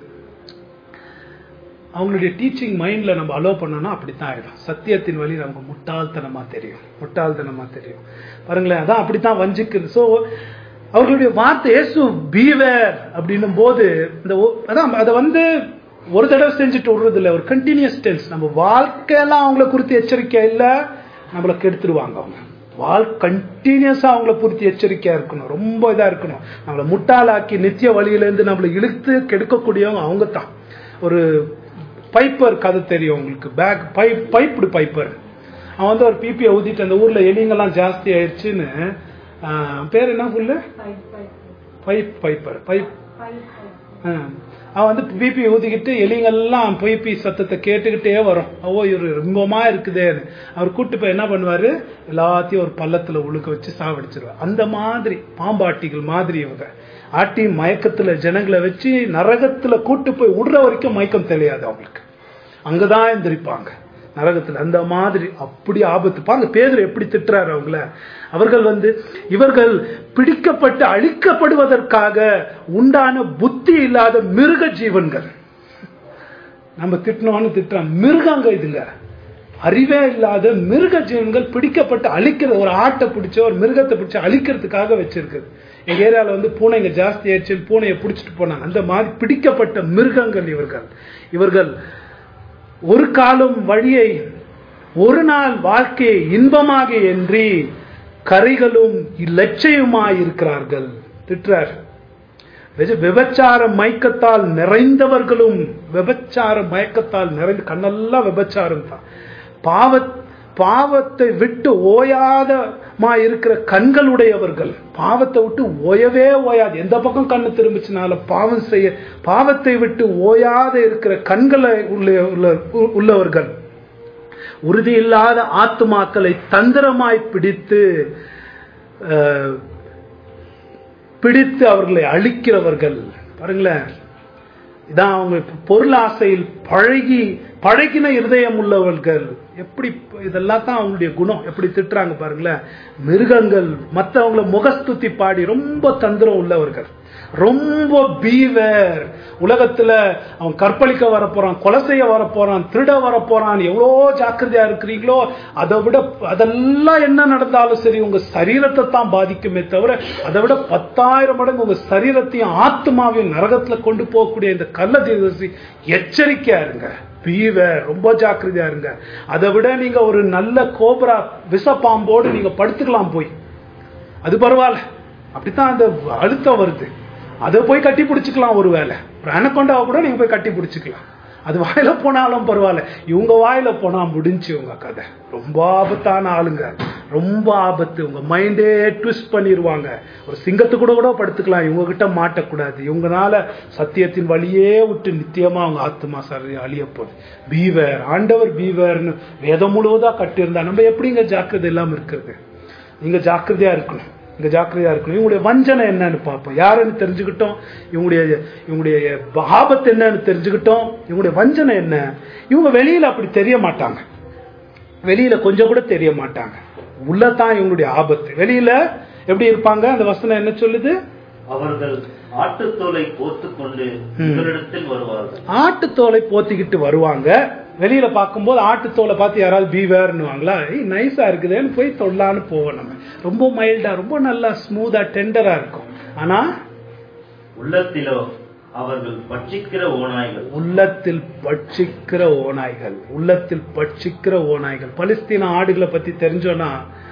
அவங்களுடைய டீச்சிங் மைண்ட்ல நம்ம அலோவ் பண்ணோம்னா அப்படித்தான் ஆயிடும் சத்தியத்தின் வழி நமக்கு முட்டாள்தனமா தெரியும் முட்டாள்தனமா தெரியும் பாருங்களேன் அதான் அப்படித்தான் வஞ்சிக்குது ஸோ அவர்களுடைய வார்த்தை இயேசு பீவேர் அப்படின்னும் போது இந்த அதான் அதை வந்து ஒரு தடவை செஞ்சுட்டு விடுறது இல்லை ஒரு கண்டினியூஸ் டென்ஸ் நம்ம வாழ்க்கையெல்லாம் அவங்கள குறித்து எச்சரிக்கை இல்லை நம்மளை கெடுத்துருவாங்க அவங்க வாழ் கண்டினியூஸா அவங்கள குறித்து எச்சரிக்கையா இருக்கணும் ரொம்ப இதா இருக்கணும் நம்மளை முட்டாளாக்கி நித்திய வழியிலேருந்து நம்மளை இழுத்து கெடுக்கக்கூடியவங்க அவங்க தான் ஒரு பைப்பர் கதை தெரியும் உங்களுக்கு பேக் பைப் பைப்டு பைப்பர் அவன் வந்து ஒரு பிபியை ஊதிட்டு அந்த ஊர்ல எலிங்கெல்லாம் ஜாஸ்தி ஆயிடுச்சுன்னு பேர் என்ன புல்லு பைப் பைப்பர் பைப் அவன் வந்து பிபி ஊதிக்கிட்டு எலிங்கெல்லாம் பிபி சத்தத்தை கேட்டுக்கிட்டே வரும் ஓ இவர் ரொம்பமா இருக்குதேன்னு அவர் கூட்டு போய் என்ன பண்ணுவாரு எல்லாத்தையும் ஒரு பள்ளத்துல உழுக்க வச்சு சாவடிச்சிருவார் அந்த மாதிரி பாம்பாட்டிகள் மாதிரி இவங்க ஆட்டி மயக்கத்துல ஜனங்களை வச்சு நரகத்துல கூட்டு போய் விடுற வரைக்கும் மயக்கம் தெரியாது அவங்களுக்கு அங்கதான் எந்திரிப்பாங்க நரகத்துல அந்த மாதிரி அப்படி ஆபத்து பாருங்க பேதர் எப்படி திட்டுறாரு அவங்கள அவர்கள் வந்து இவர்கள் பிடிக்கப்பட்டு அழிக்கப்படுவதற்காக உண்டான புத்தி இல்லாத மிருக ஜீவன்கள் நம்ம திட்டணும்னு திட்டுறோம் மிருகங்க இதுங்க அறிவே இல்லாத மிருக ஜீவன்கள் பிடிக்கப்பட்டு அழிக்கிற ஒரு ஆட்டை பிடிச்ச ஒரு மிருகத்தை பிடிச்சி அழிக்கிறதுக்காக வச்சிருக்குது எங்க ஏரியாவில் வந்து பூனைங்க ஜாஸ்தி ஆயிடுச்சு பூனையை பிடிச்சிட்டு போனாங்க அந்த மாதிரி பிடிக்கப்பட்ட மிருகங்கள் இவர்கள் இவர்கள் ஒரு காலம் வழியை ஒரு நாள் வாழ்க்கையை இன்பமாக என்றி கரைகளும் லட்சியமாய் இருக்கிறார்கள் திட்டுறார் விபச்சார மயக்கத்தால் நிறைந்தவர்களும் விபச்சார மயக்கத்தால் நிறைந்து கண்ணெல்லாம் விபச்சாரம் தான் பாவ பாவத்தை விட்டு ஓயாதமா இருக்கிற கண்களுடையவர்கள் பாவத்தை விட்டு ஓயவே ஓயாது எந்த பக்கம் கண்ணு திரும்பிச்சுனாலும் பாவம் செய்ய பாவத்தை விட்டு ஓயாத இருக்கிற கண்களை உள்ள உள்ள- உள்ளவர்கள் உறுதி இல்லாத ஆத்துமாக்களை தந்திரமாய் பிடித்து அஹ், பிடித்து அவர்களை அழிக்கிறவர்கள் பாருங்களேன் இதான் அவங்க பொருள் ஆசையில் பழகி பழகின இருதயம் உள்ளவர்கள் எப்படி இதெல்லாம் தான் அவங்களுடைய குணம் எப்படி திட்டுறாங்க பாருங்களேன் மிருகங்கள் மற்றவங்கள முகஸ்துதி பாடி ரொம்ப தந்திரம் உள்ளவர்கள் ரொம்ப பீவர் உலகத்துல அவன் கற்பழிக்க வரப்போறான் கொலை செய்ய வரப்போறான் திருட வரப்போறான் எவ்வளோ ஜாக்கிரதையா இருக்கிறீங்களோ அதை விட அதெல்லாம் என்ன நடந்தாலும் சரி உங்க சரீரத்தை தான் பாதிக்குமே தவிர அதை விட பத்தாயிரம் மடங்கு உங்க சரீரத்தையும் ஆத்மாவையும் நரகத்துல கொண்டு போகக்கூடிய இந்த கள்ள தீர்தசி எச்சரிக்கையா இருங்க பீவர் ரொம்ப ஜாக்கிரதையா இருங்க அதை விட நீங்க ஒரு நல்ல கோபரா விஷப்பாம்போடு நீங்க படுத்துக்கலாம் போய் அது பரவாயில்ல அப்படித்தான் அந்த அழுத்தம் வருது அதை போய் கட்டி பிடிச்சிக்கலாம் ஒரு வேலை அனக்கொண்டாவை கூட நீங்க போய் கட்டி பிடிச்சிக்கலாம் அது வாயில போனாலும் பரவாயில்ல இவங்க வாயில போனா முடிஞ்சு உங்க கதை ரொம்ப ஆபத்தான ஆளுங்க ரொம்ப ஆபத்து உங்க மைண்டே ட்விஸ்ட் பண்ணிடுவாங்க ஒரு சிங்கத்து கூட கூட படுத்துக்கலாம் இவங்க கிட்ட மாட்டக்கூடாது இவங்கனால சத்தியத்தின் வழியே விட்டு நித்தியமா அவங்க ஆத்மா சரி அழிய போகுது பீவர் ஆண்டவர் பீவர்னு வேதம் முழுவதா கட்டியிருந்தா நம்ம எப்படிங்க ஜாக்கிரதை இல்லாம இருக்கிறது நீங்க ஜாக்கிரதையா இருக்கணும் இங்க ஜாக்கிரதையா இருக்கணும் இவங்களுடைய வஞ்சனை என்னன்னு பார்ப்போம் யாருன்னு தெரிஞ்சுக்கிட்டோம் இவங்களுடைய இவங்களுடைய ஆபத்து என்னன்னு தெரிஞ்சுக்கிட்டோம் இவங்களுடைய வஞ்சனை என்ன இவங்க வெளியில அப்படி தெரிய மாட்டாங்க வெளியில கொஞ்சம் கூட தெரிய மாட்டாங்க உள்ளதான் இவங்களுடைய ஆபத்து வெளியில எப்படி இருப்பாங்க அந்த வசனம் என்ன சொல்லுது அவர்கள் ஆட்டுத்தோலை போர்த்துக் கொண்டு உங்களிடத்தில் வருவார்கள் ஆட்டுத்தோலை போத்திக்கிட்டு வருவாங்க வெளியில பார்க்கும்போது ஆட்டுத்தோலை பார்த்து யாராவது பீவேர்னுவாங்களா ஏய் நைஸா இருக்குதேன்னு போய் தொல்லான்னு போவோம் நம்ம ரொம்ப மைல்டா ரொம்ப நல்லா ஸ்மூதா டெண்டரா இருக்கும் ஆனா உள்ளத்திலோ அவர்கள் பட்சிக்கிற ஓநாய்கள் உள்ளத்தில் பட்சிக்கிற ஓநாய்கள் உள்ளத்தில் பட்சிக்கிற ஓநாய்கள் பலிஸ்தீன ஆடுகளை பத்தி தெரிஞ்சோன்னா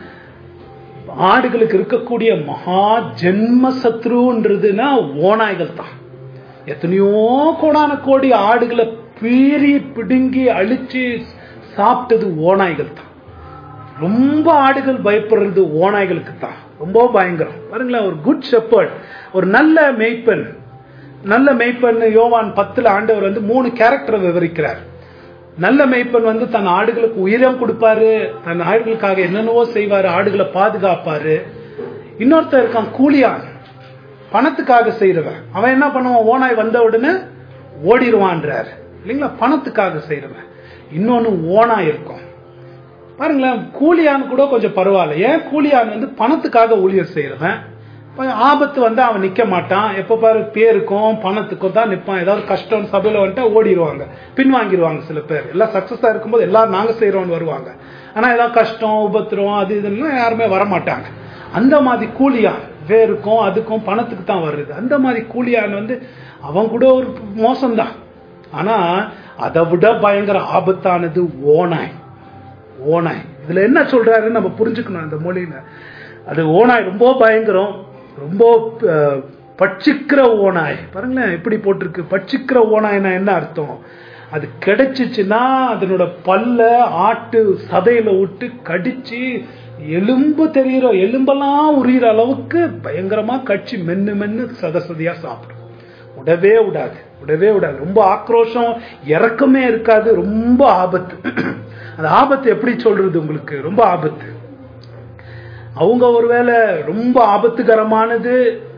ஆடுகளுக்கு இருக்கக்கூடிய மகா ஜென்ம சத்ருன்றதுன்னா ஓநாய்கள் தான் எத்தனையோ கோடான கோடி ஆடுகளை பீறி பிடுங்கி அழிச்சு சாப்பிட்டது ஓநாய்கள் தான் ரொம்ப ஆடுகள் பயப்படுறது ஓநாய்களுக்கு தான் ரொம்ப பயங்கரம் பாருங்களேன் ஒரு குட் ஷெப்பர்ட் ஒரு நல்ல மெய்ப்பெண் நல்ல மெய்ப்பெண் யோவான் பத்துல ஆண்டவர் வந்து மூணு கேரக்டரை விவரிக்கிறார் நல்ல மெய்ப்பெண் வந்து தன் ஆடுகளுக்கு உயிரம் கொடுப்பாரு தன் ஆடுகளுக்காக என்னென்னவோ செய்வாரு ஆடுகளை பாதுகாப்பாரு இன்னொருத்தர் இருக்கான் கூலியான் பணத்துக்காக செய்யறவன் அவன் என்ன பண்ணுவான் ஓனாய் வந்த உடனே ஓடிடுவான்றார் இல்லைங்களா பணத்துக்காக செய்யறவன் இன்னொன்னு ஓனாய் இருக்கும் பாருங்களேன் கூலியான் கூட கொஞ்சம் பரவாயில்ல ஏன் கூலியான் வந்து பணத்துக்காக ஊழியர் செய்யறவன் கொஞ்சம் ஆபத்து வந்து அவன் நிக்க மாட்டான் எப்ப பாரு பேருக்கும் பணத்துக்கும் தான் நிப்பான் ஏதாவது கஷ்டம் சபையில வந்துட்டா ஓடிடுவாங்க பின்வாங்கிடுவாங்க சில பேர் எல்லாம் சக்சஸா இருக்கும்போது எல்லாரும் நாங்க செய்யறோம்னு வருவாங்க ஆனா ஏதாவது கஷ்டம் உபத்திரம் அது இதுன்னு யாருமே வரமாட்டாங்க அந்த மாதிரி கூலியான் வேருக்கும் அதுக்கும் பணத்துக்கு தான் வருது அந்த மாதிரி கூலியான் வந்து அவன் கூட ஒரு மோசம்தான் ஆனா அதை விட பயங்கர ஆபத்தானது ஓனாய் ஓனாய் இதுல என்ன சொல்றாருன்னு நம்ம புரிஞ்சுக்கணும் இந்த மொழியில அது ஓனாய் ரொம்ப பயங்கரம் ரொம்ப அஹ், பட்சிக்கிற ஓனாய் பாருங்களேன் எப்படி போட்டிருக்கு பட்சிக்கிற ஓனாய்னா என்ன அர்த்தம் அது கிடைச்சிச்சுன்னா அதனோட பல்ல ஆட்டு சதையில விட்டு கடிச்சு எலும்பு தெரியுற எலும்பெல்லாம் உரியிற அளவுக்கு பயங்கரமா கட்சி மென்னு மென்னு சதசதியா சாப்பிடும் விடவே விடாது விடவே விடாது ரொம்ப ஆக்ரோஷம் இறக்கமே இருக்காது ரொம்ப ஆபத்து அந்த ஆபத்து எப்படி சொல்றது உங்களுக்கு ரொம்ப ஆபத்து அவங்க ஒருவேளை ரொம்ப ஆபத்துகரமானது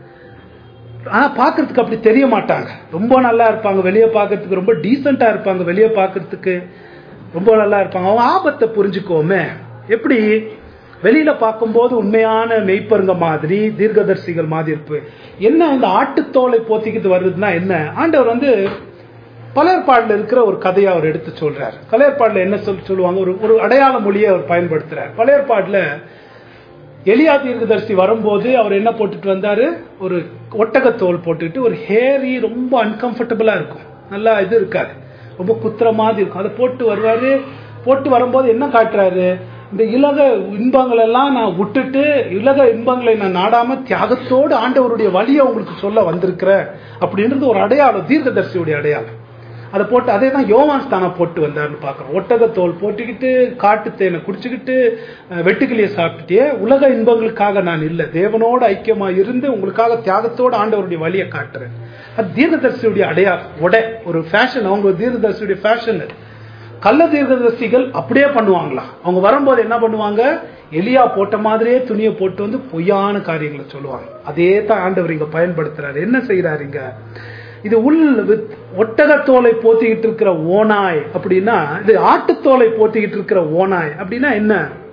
ஆனா பாக்குறதுக்கு அப்படி தெரிய மாட்டாங்க ரொம்ப நல்லா இருப்பாங்க வெளியே பார்க்கறதுக்கு ரொம்ப டீசெண்டா இருப்பாங்க வெளியே பார்க்கறதுக்கு ரொம்ப நல்லா இருப்பாங்க அவங்க ஆபத்தை புரிஞ்சுக்கோமே எப்படி வெளியில பார்க்கும்போது உண்மையான மெய்ப்பருங்க மாதிரி தீர்க்கதர்சிகள் மாதிரி இருப்பு என்ன இந்த ஆட்டுத்தோலை போத்திக்கிட்டு வருதுன்னா என்ன ஆண்டவர் வந்து பழையற்பாடுல இருக்கிற ஒரு கதையை அவர் எடுத்து சொல்றார் பழையற்பாடுல என்ன சொல் சொல்லுவாங்க ஒரு ஒரு அடையாள மொழியை அவர் பயன்படுத்துறார் பழையற்பாடுல எலியா தீர்க்கதரிசி வரும்போது அவர் என்ன போட்டுட்டு வந்தாரு ஒரு ஒட்டகத்தோல் போட்டுட்டு ஒரு ஹேரி ரொம்ப அன்கம்ஃபர்டபுளா இருக்கும் நல்லா இது இருக்காது ரொம்ப குத்துற மாதிரி இருக்கும் அதை போட்டு வருவாரு போட்டு வரும்போது என்ன காட்டுறாரு இந்த இலக இன்பங்கள் எல்லாம் நான் விட்டுட்டு இலக இன்பங்களை நான் நாடாம தியாகத்தோடு ஆண்டவருடைய வழியை உங்களுக்கு சொல்ல வந்திருக்கிறேன் அப்படின்றது ஒரு அடையாளம் தீர்க்கதரிசியுடைய அடையாளம் அதை போட்டு அதே தான் யோவான் ஸ்தானம் போட்டு வந்தாருன்னு பார்க்குறோம் ஒட்டகத்தோல் போட்டுக்கிட்டு காட்டு தேனை குடிச்சுக்கிட்டு அஹ், வெட்டுக்கிளியை சாப்பிட்டுட்டே உலக இன்பங்களுக்காக நான் இல்லை தேவனோட ஐக்கியமா இருந்து உங்களுக்காக தியாகத்தோட ஆண்டவருடைய வழியை காட்டுறேன் அது தீர்க்கதரிசியுடைய அடையா உடை ஒரு ஃபேஷன் அவங்க தீர்க்கதரிசியுடைய ஃபேஷன் அது கள்ள தீர்க்கதரிசிகள் அப்படியே பண்ணுவாங்களாம் அவங்க வரும்போது என்ன பண்ணுவாங்க எலியா போட்ட மாதிரியே துணியை போட்டு வந்து பொய்யான காரியங்களை சொல்லுவாங்க அதே தான் ஆண்டவர் இங்க பயன்படுத்துறாரு என்ன செய்யறாரு இங்க இது உள் வித் ஒட்டகத்தோலை போத்திக்கிட்டு இருக்கிற ஓனாய் அப்படின்னா இது ஆட்டுத்தோலை போத்திக்கிட்டு இருக்கிற ஓனாய் அப்படின்னா என்ன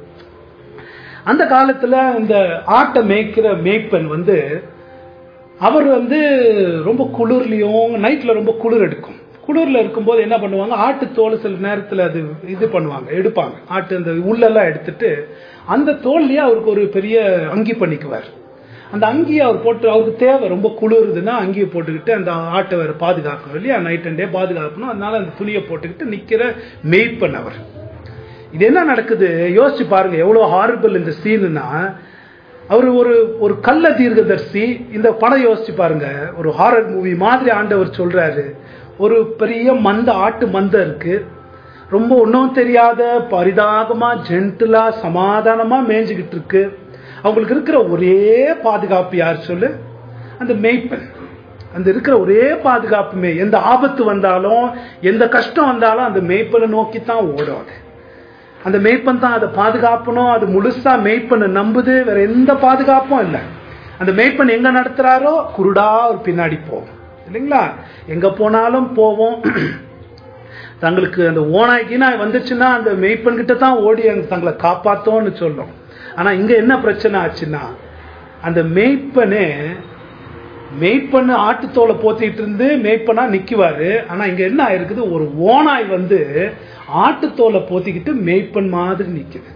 அந்த காலத்துல இந்த ஆட்டை மேய்க்கிற மேய்ப்பன் வந்து அவர் வந்து ரொம்ப குளிர்லயும் நைட்ல ரொம்ப குளிர் எடுக்கும் குளிர்ல இருக்கும்போது என்ன பண்ணுவாங்க ஆட்டு தோல் சில நேரத்துல அது இது பண்ணுவாங்க எடுப்பாங்க ஆட்டு அந்த உள்ளெல்லாம் எடுத்துட்டு அந்த தோல்லையே அவருக்கு ஒரு பெரிய அங்கி பண்ணிக்குவார் அந்த அங்கியை அவர் போட்டு அவருக்கு தேவை ரொம்ப குளிருதுன்னா அங்கியை போட்டுக்கிட்டு அந்த ஆட்டை வேற பாதுகாக்கணும் இல்லையா நைட் அண்ட் டே பாதுகாக்கணும் அதனால அந்த துணியை போட்டுக்கிட்டு நிக்கிற மேய்ப்பன் அவர் இது என்ன நடக்குது யோசிச்சு பாருங்க எவ்வளவு ஹாரிபிள் இந்த சீனுனா அவர் ஒரு ஒரு கள்ள தீர்க்கதர்சி இந்த படம் யோசிச்சு பாருங்க ஒரு ஹாரர் மூவி மாதிரி ஆண்டவர் சொல்றாரு ஒரு பெரிய மந்த ஆட்டு மந்த இருக்கு ரொம்ப ஒன்றும் தெரியாத பரிதாபமா ஜென்டிலா சமாதானமா மேய்ஞ்சுக்கிட்டு இருக்கு அவங்களுக்கு இருக்கிற ஒரே பாதுகாப்பு யார் சொல்லு அந்த மேய்ப்பன் அந்த இருக்கிற ஒரே பாதுகாப்புமே எந்த ஆபத்து வந்தாலும் எந்த கஷ்டம் வந்தாலும் அந்த மேய்ப்பனை நோக்கி தான் ஓடும் அது அந்த மேய்ப்பன் தான் அதை பாதுகாப்பணும் அது முழுசா மேய்ப்பனை நம்புது வேற எந்த பாதுகாப்பும் இல்லை அந்த மேய்ப்பன் எங்க நடத்துறாரோ குருடா ஒரு பின்னாடி போகும் இல்லைங்களா எங்க போனாலும் போவோம் தங்களுக்கு அந்த ஓனாய்க்கினா வந்துச்சுன்னா அந்த மெய்ப்பன் கிட்ட தான் ஓடி அங்க தங்களை காப்பாத்தோம்னு சொல்லும் ஆனா இங்க என்ன பிரச்சனை ஆச்சுன்னா அந்த மேய்ப்பனே மேய்ப்பன்னு ஆட்டுத்தோலை போத்திட்டு இருந்து மேய்ப்பனா நிக்குவாரு ஆனா இங்க என்ன ஆயிருக்குது ஒரு ஓனாய் வந்து ஆட்டுத்தோலை போத்திக்கிட்டு மேய்ப்பன் மாதிரி நிக்குது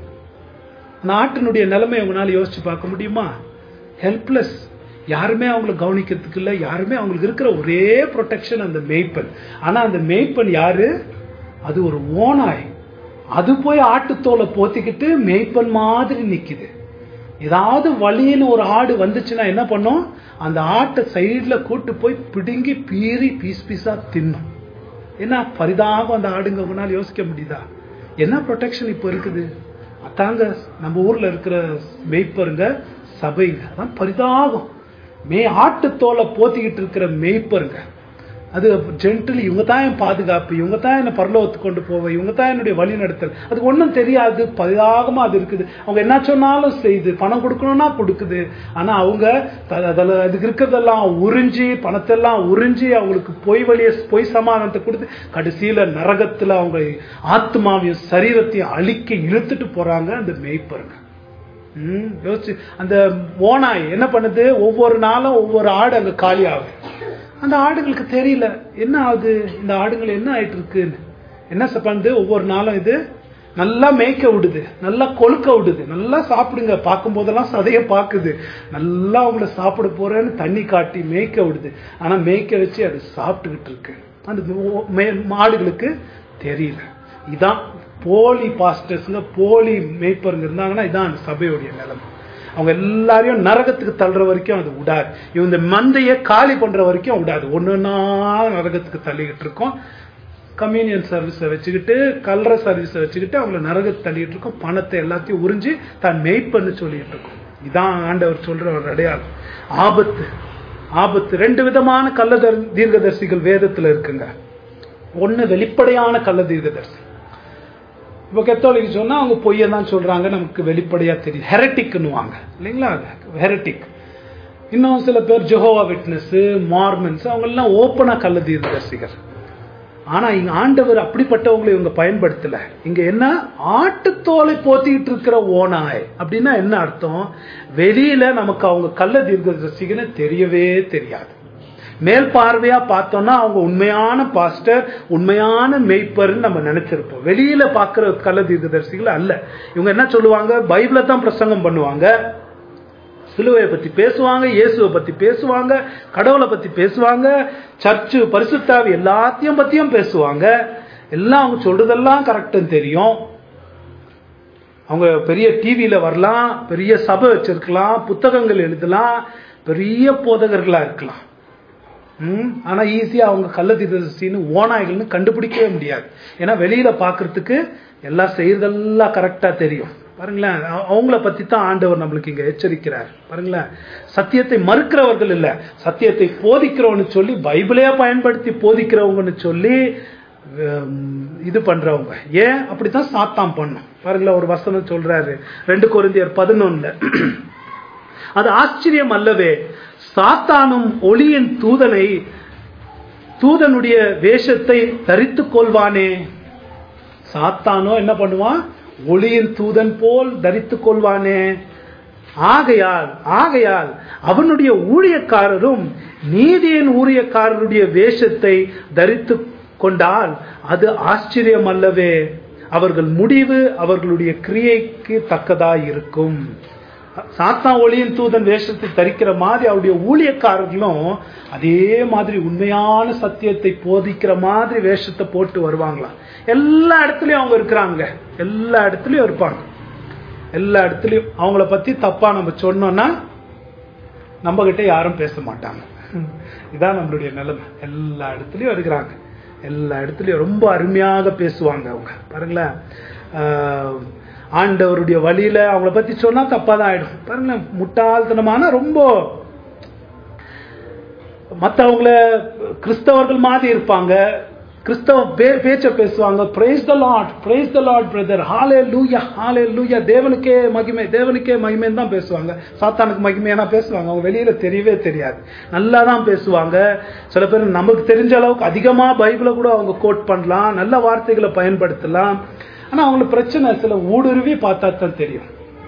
நாட்டினுடைய நிலைமை அவங்களால யோசிச்சு பார்க்க முடியுமா ஹெல்ப்லெஸ் யாருமே அவங்கள கவனிக்கிறதுக்கு இல்ல யாருமே அவங்களுக்கு இருக்கிற ஒரே ப்ரொடெக்ஷன் அந்த மேய்ப்பன் ஆனா அந்த மேய்ப்பன் யாரு அது ஒரு ஓனாய் அது போய் ஆட்டுத்தோலை போத்திக்கிட்டு மேய்ப்பன் மாதிரி நிக்குது ஏதாவது வழின்னு ஒரு ஆடு வந்துச்சுன்னா என்ன பண்ணும் அந்த ஆட்டை சைடுல கூட்டு போய் பிடுங்கி பீறி பீஸ் பீஸா தின்னும் என்ன பரிதாபம் அந்த ஆடுங்க உங்களால யோசிக்க முடியுதா என்ன ப்ரொடெக்ஷன் இப்போ இருக்குது அதாங்க நம்ம ஊர்ல இருக்கிற மேய்ப்பருங்க சபைங்க அதான் பரிதாபம் மே ஆட்டுத்தோலை போத்திக்கிட்டு இருக்கிற மேய்ப்பருங்க அது ஜென்டில் இவங்க தான் என் பாதுகாப்பு இவங்க தான் என்ன பரலோகத்துக்கு கொண்டு போவேன் இவங்க தான் என்னுடைய வழி நடத்தல் அதுக்கு ஒன்றும் தெரியாது பரிதாகமா அது இருக்குது அவங்க என்ன சொன்னாலும் செய்யுது பணம் கொடுக்கணும்னா கொடுக்குது ஆனா அவங்க த- அதுல அதுக்கு இருக்கிறதெல்லாம் உறிஞ்சி பணத்தெல்லாம் உறிஞ்சி அவங்களுக்கு பொய் வழிய பொய் சமாதானத்தை கொடுத்து கடைசியில நரகத்துல அவங்க ஆத்மாவையும் சரீரத்தையும் அழிக்க இழுத்துட்டு போறாங்க அந்த மேய்ப்பருங்க ம், யோசிச்சு அந்த ஓனாய் என்ன பண்ணுது ஒவ்வொரு நாளும் ஒவ்வொரு ஆடு அங்க காலி ஆகுது அந்த ஆடுகளுக்கு தெரியல என்ன ஆகுது இந்த ஆடுகள் என்ன ஆயிட்டு இருக்குன்னு என்ன ச- பண்ணுது ஒவ்வொரு நாளும் இது நல்லா மேய்க்க விடுது நல்லா கொழுக்க விடுது நல்லா சாப்பிடுங்க பார்க்கும் போதெல்லாம் சதைய பாக்குது நல்லா அவங்கள சாப்பிட போறேன்னு தண்ணி காட்டி மேய்க்க விடுது ஆனா மேய்க்க வச்சு அது சாப்பிட்டுக்கிட்டு இருக்கு அந்த ஓ- மே- மாடுகளுக்கு தெரியல இதான் போலி பாஸ்டர்ஸ்ங்க போலி மேய்ப்பருங்க இருந்தாங்கன்னா இதான் அந்த சபையுடைய நிலைமை அவங்க எல்லாரையும் நரகத்துக்கு தள்ளுற வரைக்கும் அது விடாது இவங்க இந்த மந்தையை காலி பண்ற வரைக்கும் விடாது ஒண்ணுன்னா நரகத்துக்கு தள்ளிக்கிட்டு இருக்கோம் கம்யூனியன் சர்வீஸை வச்சுக்கிட்டு கல்ற சர்வீஸை வச்சுக்கிட்டு அவங்கள நரகத்தை தள்ளிட்டு இருக்கோம் பணத்தை எல்லாத்தையும் உறிஞ்சி தான் மேய்ப்பன்னு சொல்லிட்டு இருக்கோம் இதான் ஆண்டவர் சொல்ற ஒரு அடையாளம் ஆபத்து ஆபத்து ரெண்டு விதமான கள்ள தர்- தீர்க்கதரிசிகள் வேதத்துல இருக்குங்க ஒண்ணு வெளிப்படையான கள்ள தீர்க்கதரிசி இப்போ கத்தோலிக்கு சொன்னா அவங்க பொய்யை தான் சொல்றாங்க நமக்கு வெளிப்படையா தெரியும் ஹெரட்டிக்னுவாங்க இல்லைங்களா ஹெரட்டிக் இன்னும் சில பேர் ஜெஹோவா விட்னஸ் மார்மன்ஸ் அவங்க எல்லாம் ஓப்பனா கள்ள தீர்க்கதரிசிகள் ஆனா இங்க ஆண்டவர் அப்படிப்பட்டவங்களை இவங்க பயன்படுத்தல இங்க என்ன ஆட்டுத்தோலை போத்திக்கிட்டு இருக்கிற ஓனாய் அப்படின்னா என்ன அர்த்தம் வெளியில நமக்கு அவங்க கள்ள தீர்க்கதரிசிகன்னு தெரியவே தெரியாது மேல் பார்வையா பார்த்தோம்னா அவங்க உண்மையான பாஸ்டர் உண்மையான மெய்ப்பர்னு நம்ம நினைச்சிருப்போம் வெளியில பாக்குற கள்ள தீர்க்கதரிசிகள் அல்ல இவங்க என்ன சொல்லுவாங்க பைபிளை தான் பிரசங்கம் பண்ணுவாங்க சிலுவையை பத்தி பேசுவாங்க இயேசுவை பத்தி பேசுவாங்க கடவுளை பத்தி பேசுவாங்க சர்ச்சு பரிசுத்தாவி எல்லாத்தையும் பத்தியும் பேசுவாங்க எல்லாம் அவங்க சொல்றதெல்லாம் கரெக்டுன்னு தெரியும் அவங்க பெரிய டிவியில வரலாம் பெரிய சபை வச்சிருக்கலாம் புத்தகங்கள் எழுதலாம் பெரிய போதகர்களா இருக்கலாம் ம், ஆனா ஈஸியா அவங்க கள்ளத்தீர்க்கதரிசின்னு ஓநாய்கள்னு கண்டுபிடிக்கவே முடியாது ஏன்னா வெளியில பாக்குறதுக்கு எல்லாம் செய்யறதெல்லாம் கரெக்டா தெரியும் பாருங்களேன் அவ- அவங்கள பத்தி தான் ஆண்டவர் நம்மளுக்கு இங்க எச்சரிக்கிறார் பாருங்களேன் சத்தியத்தை மறுக்கிறவர்கள் இல்ல சத்தியத்தை போதிக்கிறவன்னு சொல்லி பைபிளே பயன்படுத்தி போதிக்கிறவங்கன்னு சொல்லி ஹம், இது பண்றவங்க ஏன் அப்படித்தான் சாத்தாம் பண்ணும் பாருங்களேன் ஒரு வசனம் சொல்றாரு ரெண்டு கொரிந்தியர் பதினொன்னுல அது ஆச்சரியம் அல்லவே சாத்தானும் ஒளியின் தூதனை தூதனுடைய வேஷத்தை தரித்துக் கொள்வானே சாத்தானோ என்ன பண்ணுவான் ஒளியின் தூதன் போல் தரித்துக் கொள்வானே ஆகையால் ஆகையால் அவனுடைய ஊழியக்காரரும் நீதியின் ஊழியக்காரருடைய வேஷத்தை தரித்து கொண்டால் அது ஆச்சரியம் அல்லவே அவர்கள் முடிவு அவர்களுடைய கிரியைக்கு தக்கதாய் இருக்கும் சாத்தா ஒளியின் தூதன் வேஷத்தை தரிக்கிற மாதிரி அவருடைய ஊழியக்காரர்களும் அதே மாதிரி உண்மையான சத்தியத்தை போதிக்கிற மாதிரி வேஷத்தை போட்டு வருவாங்களாம் எல்லா இடத்துலயும் அவங்க இருக்கிறாங்க எல்லா இடத்துலயும் இருப்பாங்க எல்லா இடத்துலயும் அவங்கள பத்தி தப்பா நம்ம சொன்னோம்னா நம்ம கிட்ட யாரும் பேச மாட்டாங்க இதான் நம்மளுடைய நிலைமை எல்லா இடத்துலயும் இருக்கிறாங்க எல்லா இடத்துலயும் ரொம்ப அருமையாக பேசுவாங்க அவங்க பாருங்களேன் ஆஹ், ஆண்டவருடைய வழியில அவங்கள பத்தி சொன்னா தப்பா தான் ஆயிடும் பாருங்களேன் முட்டாள்தனமான ரொம்ப மற்றவங்கள கிறிஸ்தவர்கள் மாதிரி இருப்பாங்க கிறிஸ்தவ பே- பேச்ச பேசுவாங்க praise the Lord praise the Lord brother hallelujah ஹாலே லூயா தேவனுக்கே மகிமை தேவனுக்கே மகிமைன்னு தான் பேசுவாங்க சாத்தானுக்கு மகிமையான பேசுவாங்க அவங்க வெளியில தெரியவே தெரியாது நல்லா தான் பேசுவாங்க சில பேர் நமக்கு தெரிஞ்ச அளவுக்கு அதிகமா பைபிளை கூட அவங்க கோட் பண்ணலாம் நல்ல வார்த்தைகளை பயன்படுத்தலாம் ஆனா அவங்களுக்கு பிரச்சனை சில ஊடுருவி பார்த்தா தான் தெரியும்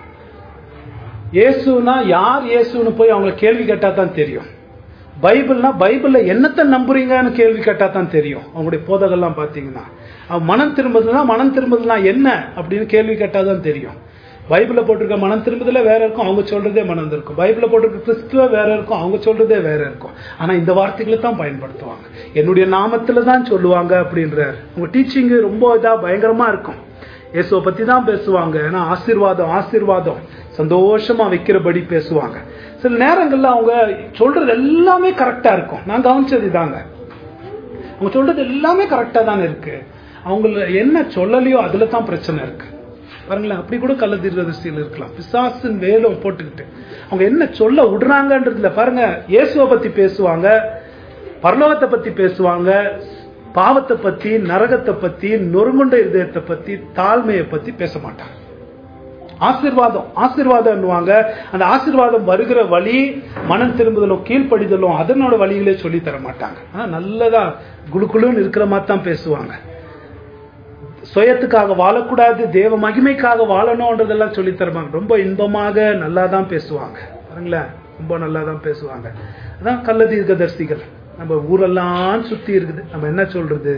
இயேசுனா யார் இயேசுன்னு போய் அவங்கள கேள்வி கேட்டா தான் தெரியும் பைபிள்னா பைபிள்ல என்னத்தை நம்புறீங்கன்னு கேள்வி கேட்டா தான் தெரியும் அவங்களுடைய போதகெல்லாம் பாத்தீங்கன்னா அவன் மனம் திரும்புதுன்னா மனம் திரும்புதுன்னா என்ன அப்படின்னு கேள்வி கேட்டா தான் தெரியும் பைபிள்ல போட்டிருக்க மனம் திரும்புதல வேற இருக்கும் அவங்க சொல்றதே மனம் இருக்கும் பைபிள்ல போட்டிருக்க கிறிஸ்துவ வேற இருக்கும் அவங்க சொல்றதே வேற இருக்கும் ஆனா இந்த வார்த்தைகளை தான் பயன்படுத்துவாங்க என்னுடைய நாமத்துல தான் சொல்லுவாங்க அப்படின்றார் உங்க டீச்சிங் ரொம்ப இதா பயங்கரமா இருக்கும் இயேசுவை பத்தி தான் பேசுவாங்க ஏன்னா ஆசீர்வாதம் ஆசீர்வாதம் சந்தோஷமா வைக்கிறபடி பேசுவாங்க சில நேரங்கள்ல அவங்க சொல்றது எல்லாமே கரெக்டா இருக்கும் நான் கவனிச்சது இதாங்க அவங்க சொல்றது எல்லாமே கரெக்டா தான் இருக்கு அவங்கள என்ன சொல்லலையோ அதுல தான் பிரச்சனை இருக்கு பாருங்களேன் அப்படி கூட கள்ள தீர்க்கதரிசியில் இருக்கலாம் பிசாசின் வேலும் போட்டுக்கிட்டு அவங்க என்ன சொல்ல விடுறாங்கன்றதுல பாருங்க இயேசுவை பத்தி பேசுவாங்க பரலோகத்தை பத்தி பேசுவாங்க பாவத்தை பத்தி நரகத்தை பத்தி நொறுங்குண்ட இதயத்தை பத்தி தாழ்மையை பத்தி பேச மாட்டாங்க ஆசீர்வாதம் ஆசீர்வாதம்னுவாங்க அந்த ஆசீர்வாதம் வருகிற வழி மனம் திரும்புதலும் கீழ்ப்படிதலும் அதனோட வழிகளே சொல்லி தர மாட்டாங்க ஆனா நல்லதா குழுக்குழுன்னு இருக்கிற மாதிரி தான் பேசுவாங்க சுயத்துக்காக வாழக்கூடாது தேவ மகிமைக்காக வாழணும்ன்றதெல்லாம் சொல்லி தருவாங்க ரொம்ப இன்பமாக நல்லா தான் பேசுவாங்க பாருங்களேன் ரொம்ப நல்லா தான் பேசுவாங்க அதான் கள்ள தீர்க்கதரிசிகள் நம்ம ஊரெல்லாம் சுத்தி இருக்குது நம்ம என்ன சொல்றது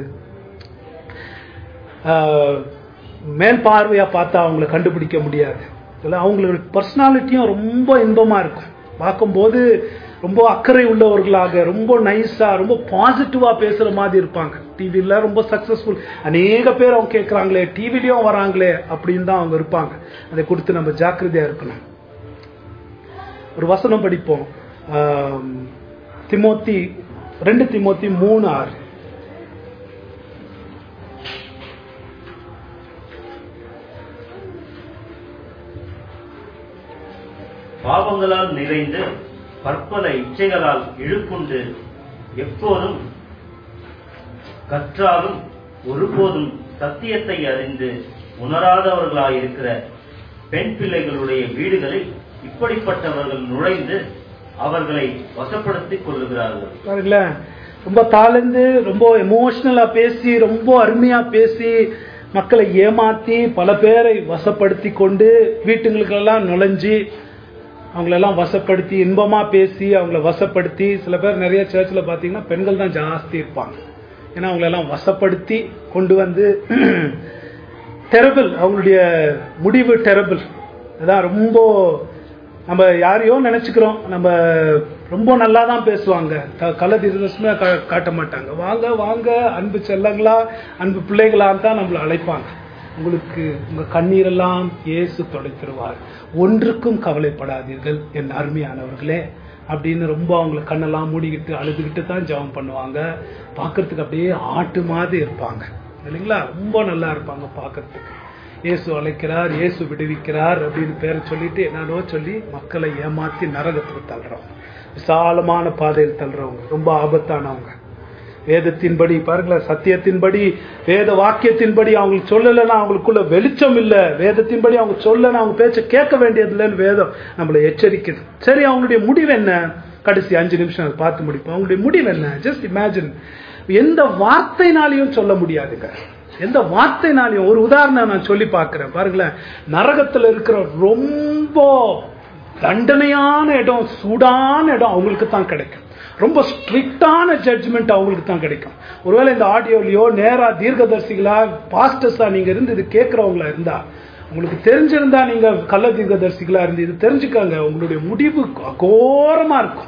ஆஹ், மேல் பார்வையா பார்த்தா அவங்கள கண்டுபிடிக்க முடியாது இல்ல அவங்களோட பர்சனாலிட்டியும் ரொம்ப இன்பமா இருக்கும் பார்க்கும்போது ரொம்ப அக்கறை உள்ளவர்களாக ரொம்ப நைஸா ரொம்ப பாசிட்டிவா பேசுற மாதிரி இருப்பாங்க டிவில ரொம்ப சக்சஸ்ஃபுல் அநேக பேர் அவங்க கேட்கறாங்களே டிவிலயும் வராங்களே அப்படின்னு தான் அவங்க இருப்பாங்க அதை கொடுத்து நம்ம ஜாக்கிரதையா இருக்கணும் ஒரு வசனம் படிப்போம் ஆம், திமோத்தி ரெண்டு திமோத்தி மூணு ஆறு பாவங்களால் நிறைந்து பற்பல இச்சைகளால் இழுப்புண்டு எப்போதும் கற்றாலும் ஒருபோதும் சத்தியத்தை அறிந்து உணராதவர்களாயிருக்கிற பெண் பிள்ளைகளுடைய வீடுகளில் இப்படிப்பட்டவர்கள் நுழைந்து அவர்களை வசப்படுத்திக் கொள்ளுகிறார்கள் பாருங்களேன் ரொம்ப தாழ்ந்து ரொம்ப எமோஷனலா பேசி ரொம்ப அருமையா பேசி மக்களை ஏமாத்தி பல பேரை வசப்படுத்தி கொண்டு வீட்டுங்களுக்கெல்லாம் நுழைஞ்சு அவங்களெல்லாம் வசப்படுத்தி இன்பமா பேசி அவங்கள வசப்படுத்தி சில பேர் நிறைய சர்ச்சில் பார்த்தீங்கன்னா பெண்கள் தான் ஜாஸ்தி இருப்பாங்க ஏன்னா அவங்களெல்லாம் வசப்படுத்தி கொண்டு வந்து டெரபிள் அவங்களுடைய முடிவு டெரபிள் அதான் ரொம்ப நம்ம யாரையோ நினைச்சுக்கிறோம் நம்ம ரொம்ப நல்லா தான் பேசுவாங்க க- கள்ள தீர்க்கதரிசனமே கா- காட்ட மாட்டாங்க வாங்க வாங்க அன்பு செல்லங்களா அன்பு பிள்ளைகளான்னு தான் நம்மளை அழைப்பாங்க உங்களுக்கு உங்க கண்ணீரெல்லாம் இயேசு தொலைத்திருவார் ஒன்றுக்கும் கவலைப்படாதீர்கள் என் அருமையானவர்களே அப்படின்னு ரொம்ப அவங்கள கண்ணெல்லாம் மூடிக்கிட்டு அழுதுகிட்டு தான் ஜெபம் பண்ணுவாங்க பார்க்கறதுக்கு அப்படியே ஆட்டு மாதிரி இருப்பாங்க இல்லைங்களா ரொம்ப நல்லா இருப்பாங்க பார்க்கறதுக்கு இயேசு அழைக்கிறார் இயேசு விடுவிக்கிறார் அப்படின்னு பேரை சொல்லிட்டு என்னன்னோ சொல்லி மக்களை ஏமாத்தி நரகத்துக்கு தள்ளுறவங்க விசாலமான பாதையில் தள்ளுறவங்க ரொம்ப ஆபத்தானவங்க வேதத்தின்படி பாருங்களேன் சத்தியத்தின்படி வேத வாக்கியத்தின்படி அவங்களுக்கு சொல்லலைன்னா அவங்களுக்குள்ள வெளிச்சம் இல்ல வேதத்தின்படி அவங்க சொல்லலைன்னா அவங்க பேச்ச கேட்க வேண்டியது இல்லைன்னு வேதம் நம்மளை எச்சரிக்குது சரி அவங்களுடைய முடிவு என்ன கடைசி அஞ்சு நிமிஷம் அதை பார்த்து முடிப்போம் அவங்களுடைய முடிவு என்ன ஜஸ்ட் இமேஜின் எந்த வார்த்தைனாலையும் சொல்ல முடியாதுங்க எந்த வார்த்தைனாலையும் ஒரு உதாரணம் நான் சொல்லி பார்க்கிறேன் பாருங்களேன் நரகத்துல இருக்கிற ரொம்ப தண்டனையான இடம் சூடான இடம் அவங்களுக்கு தான் கிடைக்கும் ரொம்ப ஸ்ட்ரிக்டான ஜட்ஜ்மெண்ட் அவங்களுக்கு தான் கிடைக்கும் ஒருவேளை இந்த ஆடியோலயோ நேரா தீர்க்கதர்சிகளா பாஸ்டர்ஸா நீங்க இருந்து இது கேட்கறவங்களா இருந்தா உங்களுக்கு தெரிஞ்சிருந்தா நீங்க கள்ள தீர்க்கதர்சிகளா இருந்து இது தெரிஞ்சுக்கோங்க உங்களுடைய முடிவு அகோரமா இருக்கும்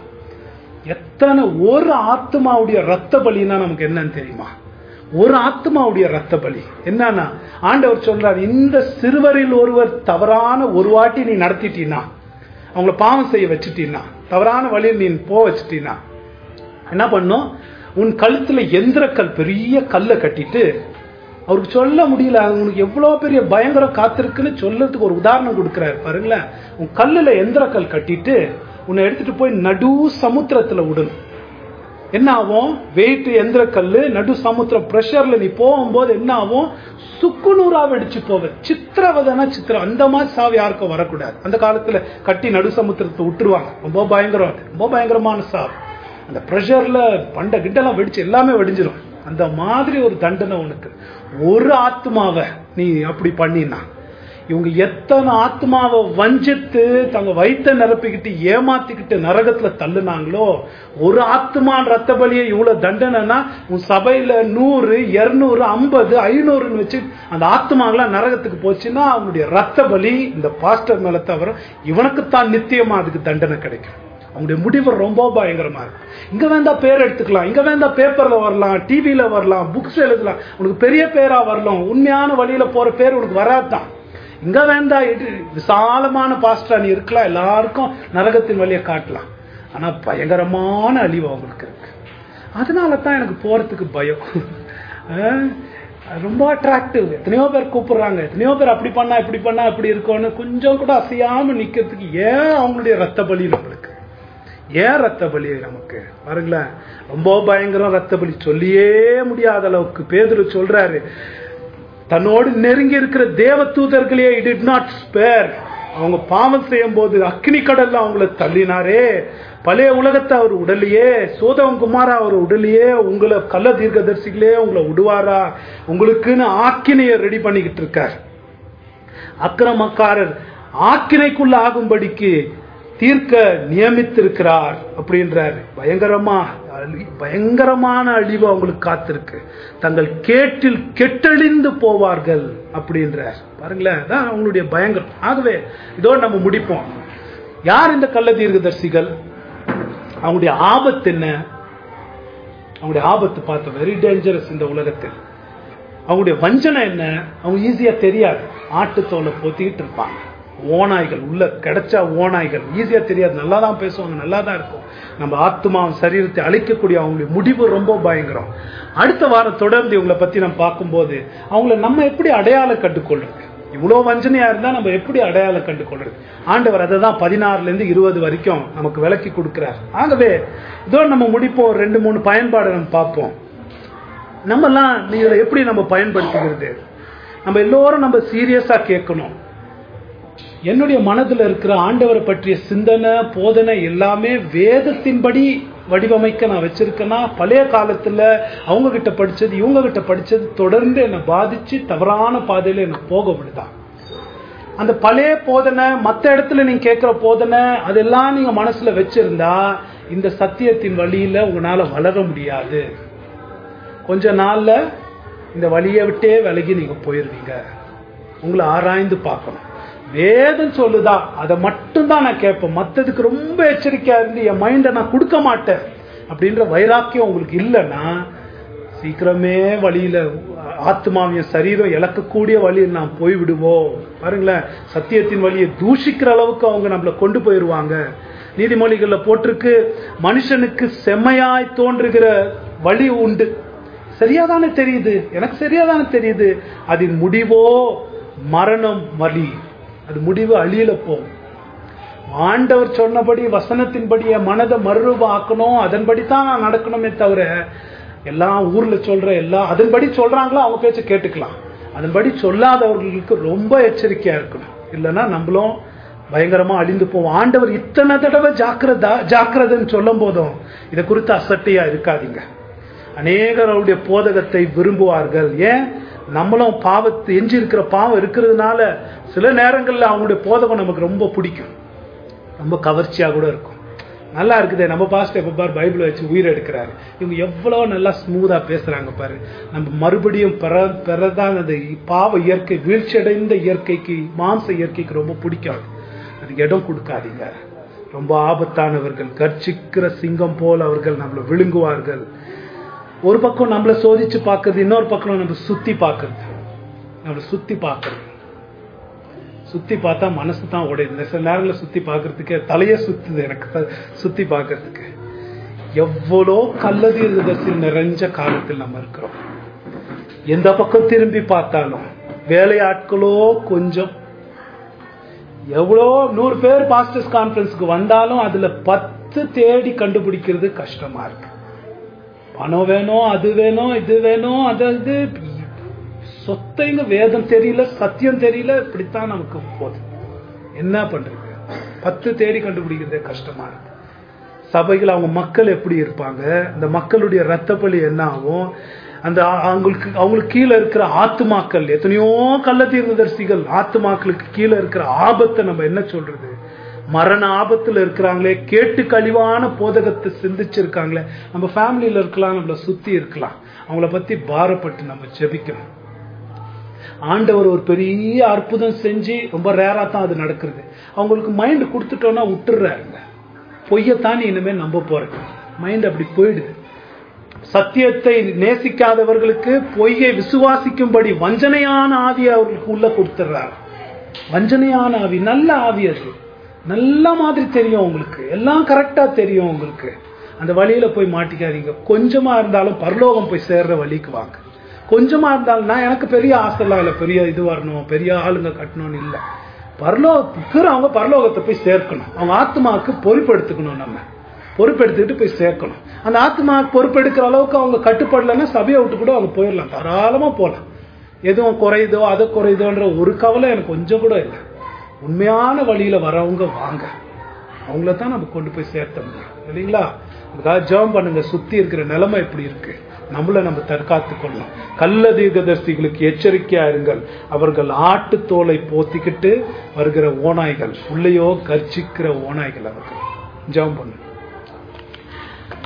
எத்தனை ஒரு ஆத்மாவுடைய ரத்த பலின்னா நமக்கு என்னன்னு தெரியுமா ஒரு ஆத்மாவுடைய ரத்த பலி என்னன்னா ஆண்டவர் சொல்றார் இந்த சிறுவரில் ஒருவர் தவறான ஒரு வாட்டி நீ நடத்திட்டீன்னா அவங்கள பாவம் செய்ய வச்சுட்டீன்னா தவறான வழியில் நீ போ வச்சுட்டீன்னா என்ன பண்ணும் உன் கழுத்துல எந்திரக்கல் பெரிய கல்லை கட்டிட்டு அவருக்கு சொல்ல முடியல உனக்கு எவ்வளவு பெரிய பயங்கரம் காத்திருக்குன்னு சொல்லறதுக்கு ஒரு உதாரணம் கொடுக்கிறாரு பாருங்களேன் உன் கல்லுல எந்திரக்கல் கட்டிட்டு உன்னை எடுத்துட்டு போய் நடு சமுத்திரத்துல விடணும் என்ன ஆகும் வெயிட் எந்திர கல்லு நடு சமுத்திர பிரஷர்ல நீ போகும்போது என்ன ஆகும் சுக்குநூறா வெடிச்சு போவ சித்திரவதனா சித்திரம் அந்த மாதிரி சாவு யாருக்கும் வரக்கூடாது அந்த காலத்துல கட்டி நடு சமுத்திரத்தை விட்டுருவாங்க ரொம்ப பயங்கரம் அது. ரொம்ப பயங்கரமான சாவு அந்த ப்ரெஷர்ல பண்ட கிட்டெல்லாம் வெடிச்சு எல்லாமே வெடிஞ்சிரும் அந்த மாதிரி ஒரு தண்டனை உனக்கு ஒரு ஆத்மாவை நீ அப்படி பண்ணினா இவங்க எத்தனை ஆத்மாவை வஞ்சித்து தங்க வயித்தை நிரப்பிக்கிட்டு ஏமாத்திக்கிட்டு நரகத்துல தள்ளுனாங்களோ ஒரு ஆத்மான் ரத்த பலியை இவ்வளவு தண்டனைனா உன் சபையில நூறு இருநூறு ஐம்பது ஐநூறுன்னு வச்சு அந்த ஆத்மாங்களாம் நரகத்துக்கு போச்சுன்னா அவனுடைய ரத்த பலி இந்த பாஸ்டர் மேல தவிர இவனுக்குத்தான் நித்தியமா அதுக்கு தண்டனை கிடைக்கும் அவங்களுடைய முடிவு ரொம்ப பயங்கரமா இருக்கும் இங்க வேண்டா பேர் எடுத்துக்கலாம் இங்க வேண்டா பேப்பர்ல வரலாம் டிவில வரலாம் புக்ஸ் எழுதலாம் உனக்கு பெரிய பேரா வரலாம் உண்மையான வழியில போற பேர் உனக்கு வராதான் இங்க வேண்டா இது விசாலமான பாஸ்டரா நீ இருக்கலாம் எல்லாருக்கும் நரகத்தின் வழியை காட்டலாம் ஆனா பயங்கரமான அழிவு அவங்களுக்கு இருக்கு அதனால தான் எனக்கு போறதுக்கு பயம் அஹ், ரொம்ப அட்ராக்டிவ் எத்தனையோ பேர் கூப்பிடுறாங்க எத்தனையோ பேர் அப்படி பண்ணா இப்படி பண்ணா இப்படி இருக்கும்னு கொஞ்சம் கூட அசையாம நிக்கிறதுக்கு ஏன் அவங்களுடைய ரத்த பலி நம்மளுக்கு ஏன் ரத்த பலி நமக்கு பாருங்களேன் ரொம்ப பயங்கரம் ரத்த பலி சொல்லியே முடியாத அளவுக்கு பேதுரு சொல்றாரு தன்னோடு நெருங்கி இருக்கிற தேவ தூதர்களே இட் நாட் ஸ்பேர் அவங்க பாவம் செய்யும் போது அக்னி கடல்ல அவங்கள தள்ளினாரே பழைய உலகத்தை அவர் உடலையே சோதவன் குமாரா அவர் உடலையே உங்களை கள்ள தீர்க்கதரிசிகளே உங்களை விடுவாரா உங்களுக்குன்னு ஆக்கினைய ரெடி பண்ணிக்கிட்டு இருக்கார் அக்கிரமக்காரர் ஆக்கினைக்குள்ள ஆகும்படிக்கு தீர்க்க நியமித்திருக்கிறார் அப்படின்றாரு பயங்கரமா அழி- பயங்கரமான அழிவு அவங்களுக்கு காத்திருக்கு தங்கள் கேட்டில் கெட்டழிந்து போவார்கள் அப்படின்றார் பாருங்களேன் அதான் அவங்களுடைய பயங்கரம் ஆகவே இதோடு நம்ம முடிப்போம் யார் இந்த கள்ள தீர்க்கதரிசிகள் அவங்களுடைய ஆபத்து என்ன அவங்களுடைய ஆபத்து பார்த்தோம் வெரி டேஞ்சரஸ் இந்த உலகத்தில் அவங்களுடைய வஞ்சனை என்ன அவங்க ஈஸியா தெரியாது ஆட்டுத்தோலை பொத்திக்கிட்டு இருப்பாங்க ஓநாய்கள் உள்ள கிடைச்சா ஓநாய்கள் ஈஸியா தெரியாது நல்லா தான் பேசுவாங்க நல்லா தான் இருக்கும் நம்ம ஆத்மா சரீரத்தை அழிக்கக்கூடிய அவங்களுடைய முடிவு ரொம்ப பயங்கரம் அடுத்த வாரம் தொடர்ந்து இவங்களை பத்தி நம்ம பார்க்கும்போது அவங்கள நம்ம எப்படி அடையாளம் கண்டுகொள்றது இவ்வளவு வஞ்சனையா இருந்தா நம்ம எப்படி அடையாளம் கண்டுகொள்றது ஆண்டவர் அதை தான் பதினாறுல இருந்து இருபது வரைக்கும் நமக்கு விளக்கி கொடுக்கிறார் ஆகவே இதோட நம்ம முடிப்போம் ஒரு ரெண்டு மூணு பயன்பாடு நம்ம பார்ப்போம் நம்மலாம் இதை எப்படி நம்ம பயன்படுத்திக்கிறது நம்ம எல்லோரும் நம்ம சீரியஸா கேட்கணும் என்னுடைய மனதுல இருக்கிற ஆண்டவரை பற்றிய சிந்தனை போதனை எல்லாமே வேதத்தின்படி வடிவமைக்க நான் வச்சிருக்கேன்னா பழைய காலத்துல அவங்க கிட்ட படிச்சது இவங்க கிட்ட படிச்சது தொடர்ந்து என்னை பாதிச்சு தவறான பாதையில என்னை போக விடுதான் அந்த பழைய போதனை மத்த இடத்துல நீங்க கேட்கிற போதனை அதெல்லாம் நீங்க மனசுல வச்சிருந்தா இந்த சத்தியத்தின் வழியில உங்களால வளர முடியாது கொஞ்ச நாள்ல இந்த வழியை விட்டே விலகி நீங்க போயிருவீங்க உங்களை ஆராய்ந்து பார்க்கணும் வேதம் சொல்லுதா அதை மட்டும்தான் நான் கேட்பேன் மத்ததுக்கு ரொம்ப எச்சரிக்கையா இருந்து என் மைண்டை நான் கொடுக்க மாட்டேன் அப்படின்ற வைராக்கியம் உங்களுக்கு இல்லைன்னா சீக்கிரமே வழியில ஆத்மாவின் சரீரம் இழக்கக்கூடிய வழியில் நாம் போய்விடுவோம் பாருங்களேன் சத்தியத்தின் வழியை தூஷிக்கிற அளவுக்கு அவங்க நம்மளை கொண்டு போயிருவாங்க நீதிமொழிகள்ல போட்டிருக்கு மனுஷனுக்கு செம்மையாய் தோன்றுகிற வழி உண்டு சரியாதானே தெரியுது எனக்கு சரியாதானே தெரியுது அதன் முடிவோ மரணம் வலி அது முடிவு அழியல போகும் ஆண்டவர் சொன்னபடி வசனத்தின்படி என் மனதை மறுரூபாக்கணும் அதன்படி தான் நான் நடக்கணுமே தவிர எல்லாம் ஊர்ல சொல்ற எல்லாம் அதன்படி சொல்றாங்களோ அவங்க பேச்ச கேட்டுக்கலாம் அதன்படி சொல்லாதவர்களுக்கு ரொம்ப எச்சரிக்கையா இருக்கணும் இல்லைன்னா நம்மளும் பயங்கரமா அழிந்து போவோம் ஆண்டவர் இத்தனை தடவை ஜாக்கிரதா ஜாக்கிரதைன்னு சொல்லும் போதும் இதை குறித்து அசட்டையா இருக்காதீங்க அநேகருடைய போதகத்தை விரும்புவார்கள் ஏன் நம்மளும் பாவத்தை எஞ்சி இருக்கிற பாவம் இருக்கிறதுனால சில நேரங்கள்ல அவங்களுடைய போதகம் நமக்கு ரொம்ப பிடிக்கும் ரொம்ப கவர்ச்சியா கூட இருக்கும் நல்லா இருக்குது நம்ம பாஸ்ட் எப்ப பாரு பைபிள் வச்சு உயிர் எடுக்கிறாரு இவங்க எவ்வளவு நல்லா ஸ்மூதா பேசுறாங்க பாரு நம்ம மறுபடியும் பெற பெறதான் அந்த பாவ இயற்கை வீழ்ச்சியடைந்த இயற்கைக்கு மாம்ச இயற்கைக்கு ரொம்ப பிடிக்கும் அதுக்கு இடம் கொடுக்காதீங்க ரொம்ப ஆபத்தானவர்கள் கர்ச்சிக்கிற சிங்கம் போல் அவர்கள் நம்மளை விழுங்குவார்கள் ஒரு பக்கம் நம்மளை சோதிச்சு பார்க்கறது இன்னொரு பக்கம் நம்ம சுத்தி பார்க்கறது நம்மளை சுத்தி பார்க்கறது சுத்தி பார்த்தா மனசு தான் உடையுது சில நேரங்களில் சுத்தி பார்க்கறதுக்கு தலையே சுத்துது எனக்கு த- சுத்தி பார்க்கறதுக்கு எவ்வளோ கள்ளதீர்க்கதரிசியில் நிறைஞ்ச காலத்தில் நம்ம இருக்கிறோம் எந்த பக்கம் திரும்பி பார்த்தாலும் வேலையாட்களோ கொஞ்சம் எவ்வளோ நூறு பேர் பாஸ்டர்ஸ் கான்ஃபரன்ஸ்க்கு வந்தாலும் அதுல பத்து தேடி கண்டுபிடிக்கிறது கஷ்டமா இருக்கு பணம் வேணும் அது வேணும் இது வேணும் அது இது சொத்தைங்க வேதம் தெரியல சத்தியம் தெரியல இப்படித்தான் நமக்கு போகுது என்ன பண்றது பத்து தேடி கண்டுபிடிக்கிறதே கஷ்டமா இருக்கு சபைகள் அவங்க மக்கள் எப்படி இருப்பாங்க அந்த மக்களுடைய ரத்த பலி என்ன ஆகும் அந்த ஆ- அவங்களுக்கு அவங்களுக்கு கீழே இருக்கிற ஆத்துமாக்கள் எத்தனையோ கள்ள தீர்ந்ததரிசிகள் ஆத்துமாக்களுக்கு கீழே இருக்கிற ஆபத்தை நம்ம என்ன சொல்றது மரண ஆபத்துல இருக்கிறாங்களே கேட்டு கழிவான போதகத்தை சிந்திச்சிருக்காங்களே நம்ம ஃபேமிலியில இருக்கலாம் நம்மள சுத்தி இருக்கலாம் அவங்கள பத்தி பாரப்பட்டு நம்ம ஜெபிக்கணும் ஆண்டவர் ஒரு பெரிய அற்புதம் செஞ்சு ரொம்ப ரேரா தான் அது நடக்கிறது அவங்களுக்கு மைண்ட் கொடுத்துட்டோம்னா விட்டுறாருங்க பொய்யத்தான் நீ இனிமே நம்ப போறேன் மைண்ட் அப்படி போயிடுது சத்தியத்தை நேசிக்காதவர்களுக்கு பொய்யை விசுவாசிக்கும்படி வஞ்சனையான ஆவியை அவர்களுக்கு உள்ள கொடுத்துறார் வஞ்சனையான ஆவி நல்ல ஆவி அது நல்ல மாதிரி தெரியும் உங்களுக்கு எல்லாம் கரெக்டா தெரியும் உங்களுக்கு அந்த வழியில போய் மாட்டிக்காதீங்க கொஞ்சமா இருந்தாலும் பரலோகம் போய் சேர்ற வழிக்கு வாங்க கொஞ்சமா இருந்தாலும் நான் எனக்கு பெரிய ஆசைலாம் இல்லை பெரிய இது வரணும் பெரிய ஆளுங்க கட்டணும்னு இல்லை பரலோகத்துக்கு அவங்க பரலோகத்தை போய் சேர்க்கணும் அவங்க ஆத்மாவுக்கு பொறுப்பெடுத்துக்கணும் நம்ம பொறுப்பெடுத்துக்கிட்டு போய் சேர்க்கணும் அந்த ஆத்மா பொறுப்பெடுக்கிற அளவுக்கு அவங்க கட்டுப்படலைன்னா சபையை விட்டு கூட அவங்க போயிடலாம் தாராளமா போகலாம் எதுவும் குறையுதோ அதை குறையுதோன்ற ஒரு கவலை எனக்கு கொஞ்சம் கூட இல்லை உண்மையான வழியில வரவங்க வாங்க அவங்கள தான் நம்ம கொண்டு போய் சேர்த்த முடியும் இல்லைங்களா அதுக்காக ஜெபம் பண்ணுங்க சுத்தி இருக்கிற நிலைமை எப்படி இருக்கு நம்மள நம்ம தற்காத்து கொள்ளணும் கள்ள தீர்க்கதரிசிகளுக்கு எச்சரிக்கையா இருங்கள் அவர்கள் ஆட்டு தோலை போத்திக்கிட்டு வருகிற ஓநாய்கள் உள்ளேயோ கர்ச்சிக்கிற ஓநாய்கள் அவர்கள் ஜெபம் பண்ணுங்க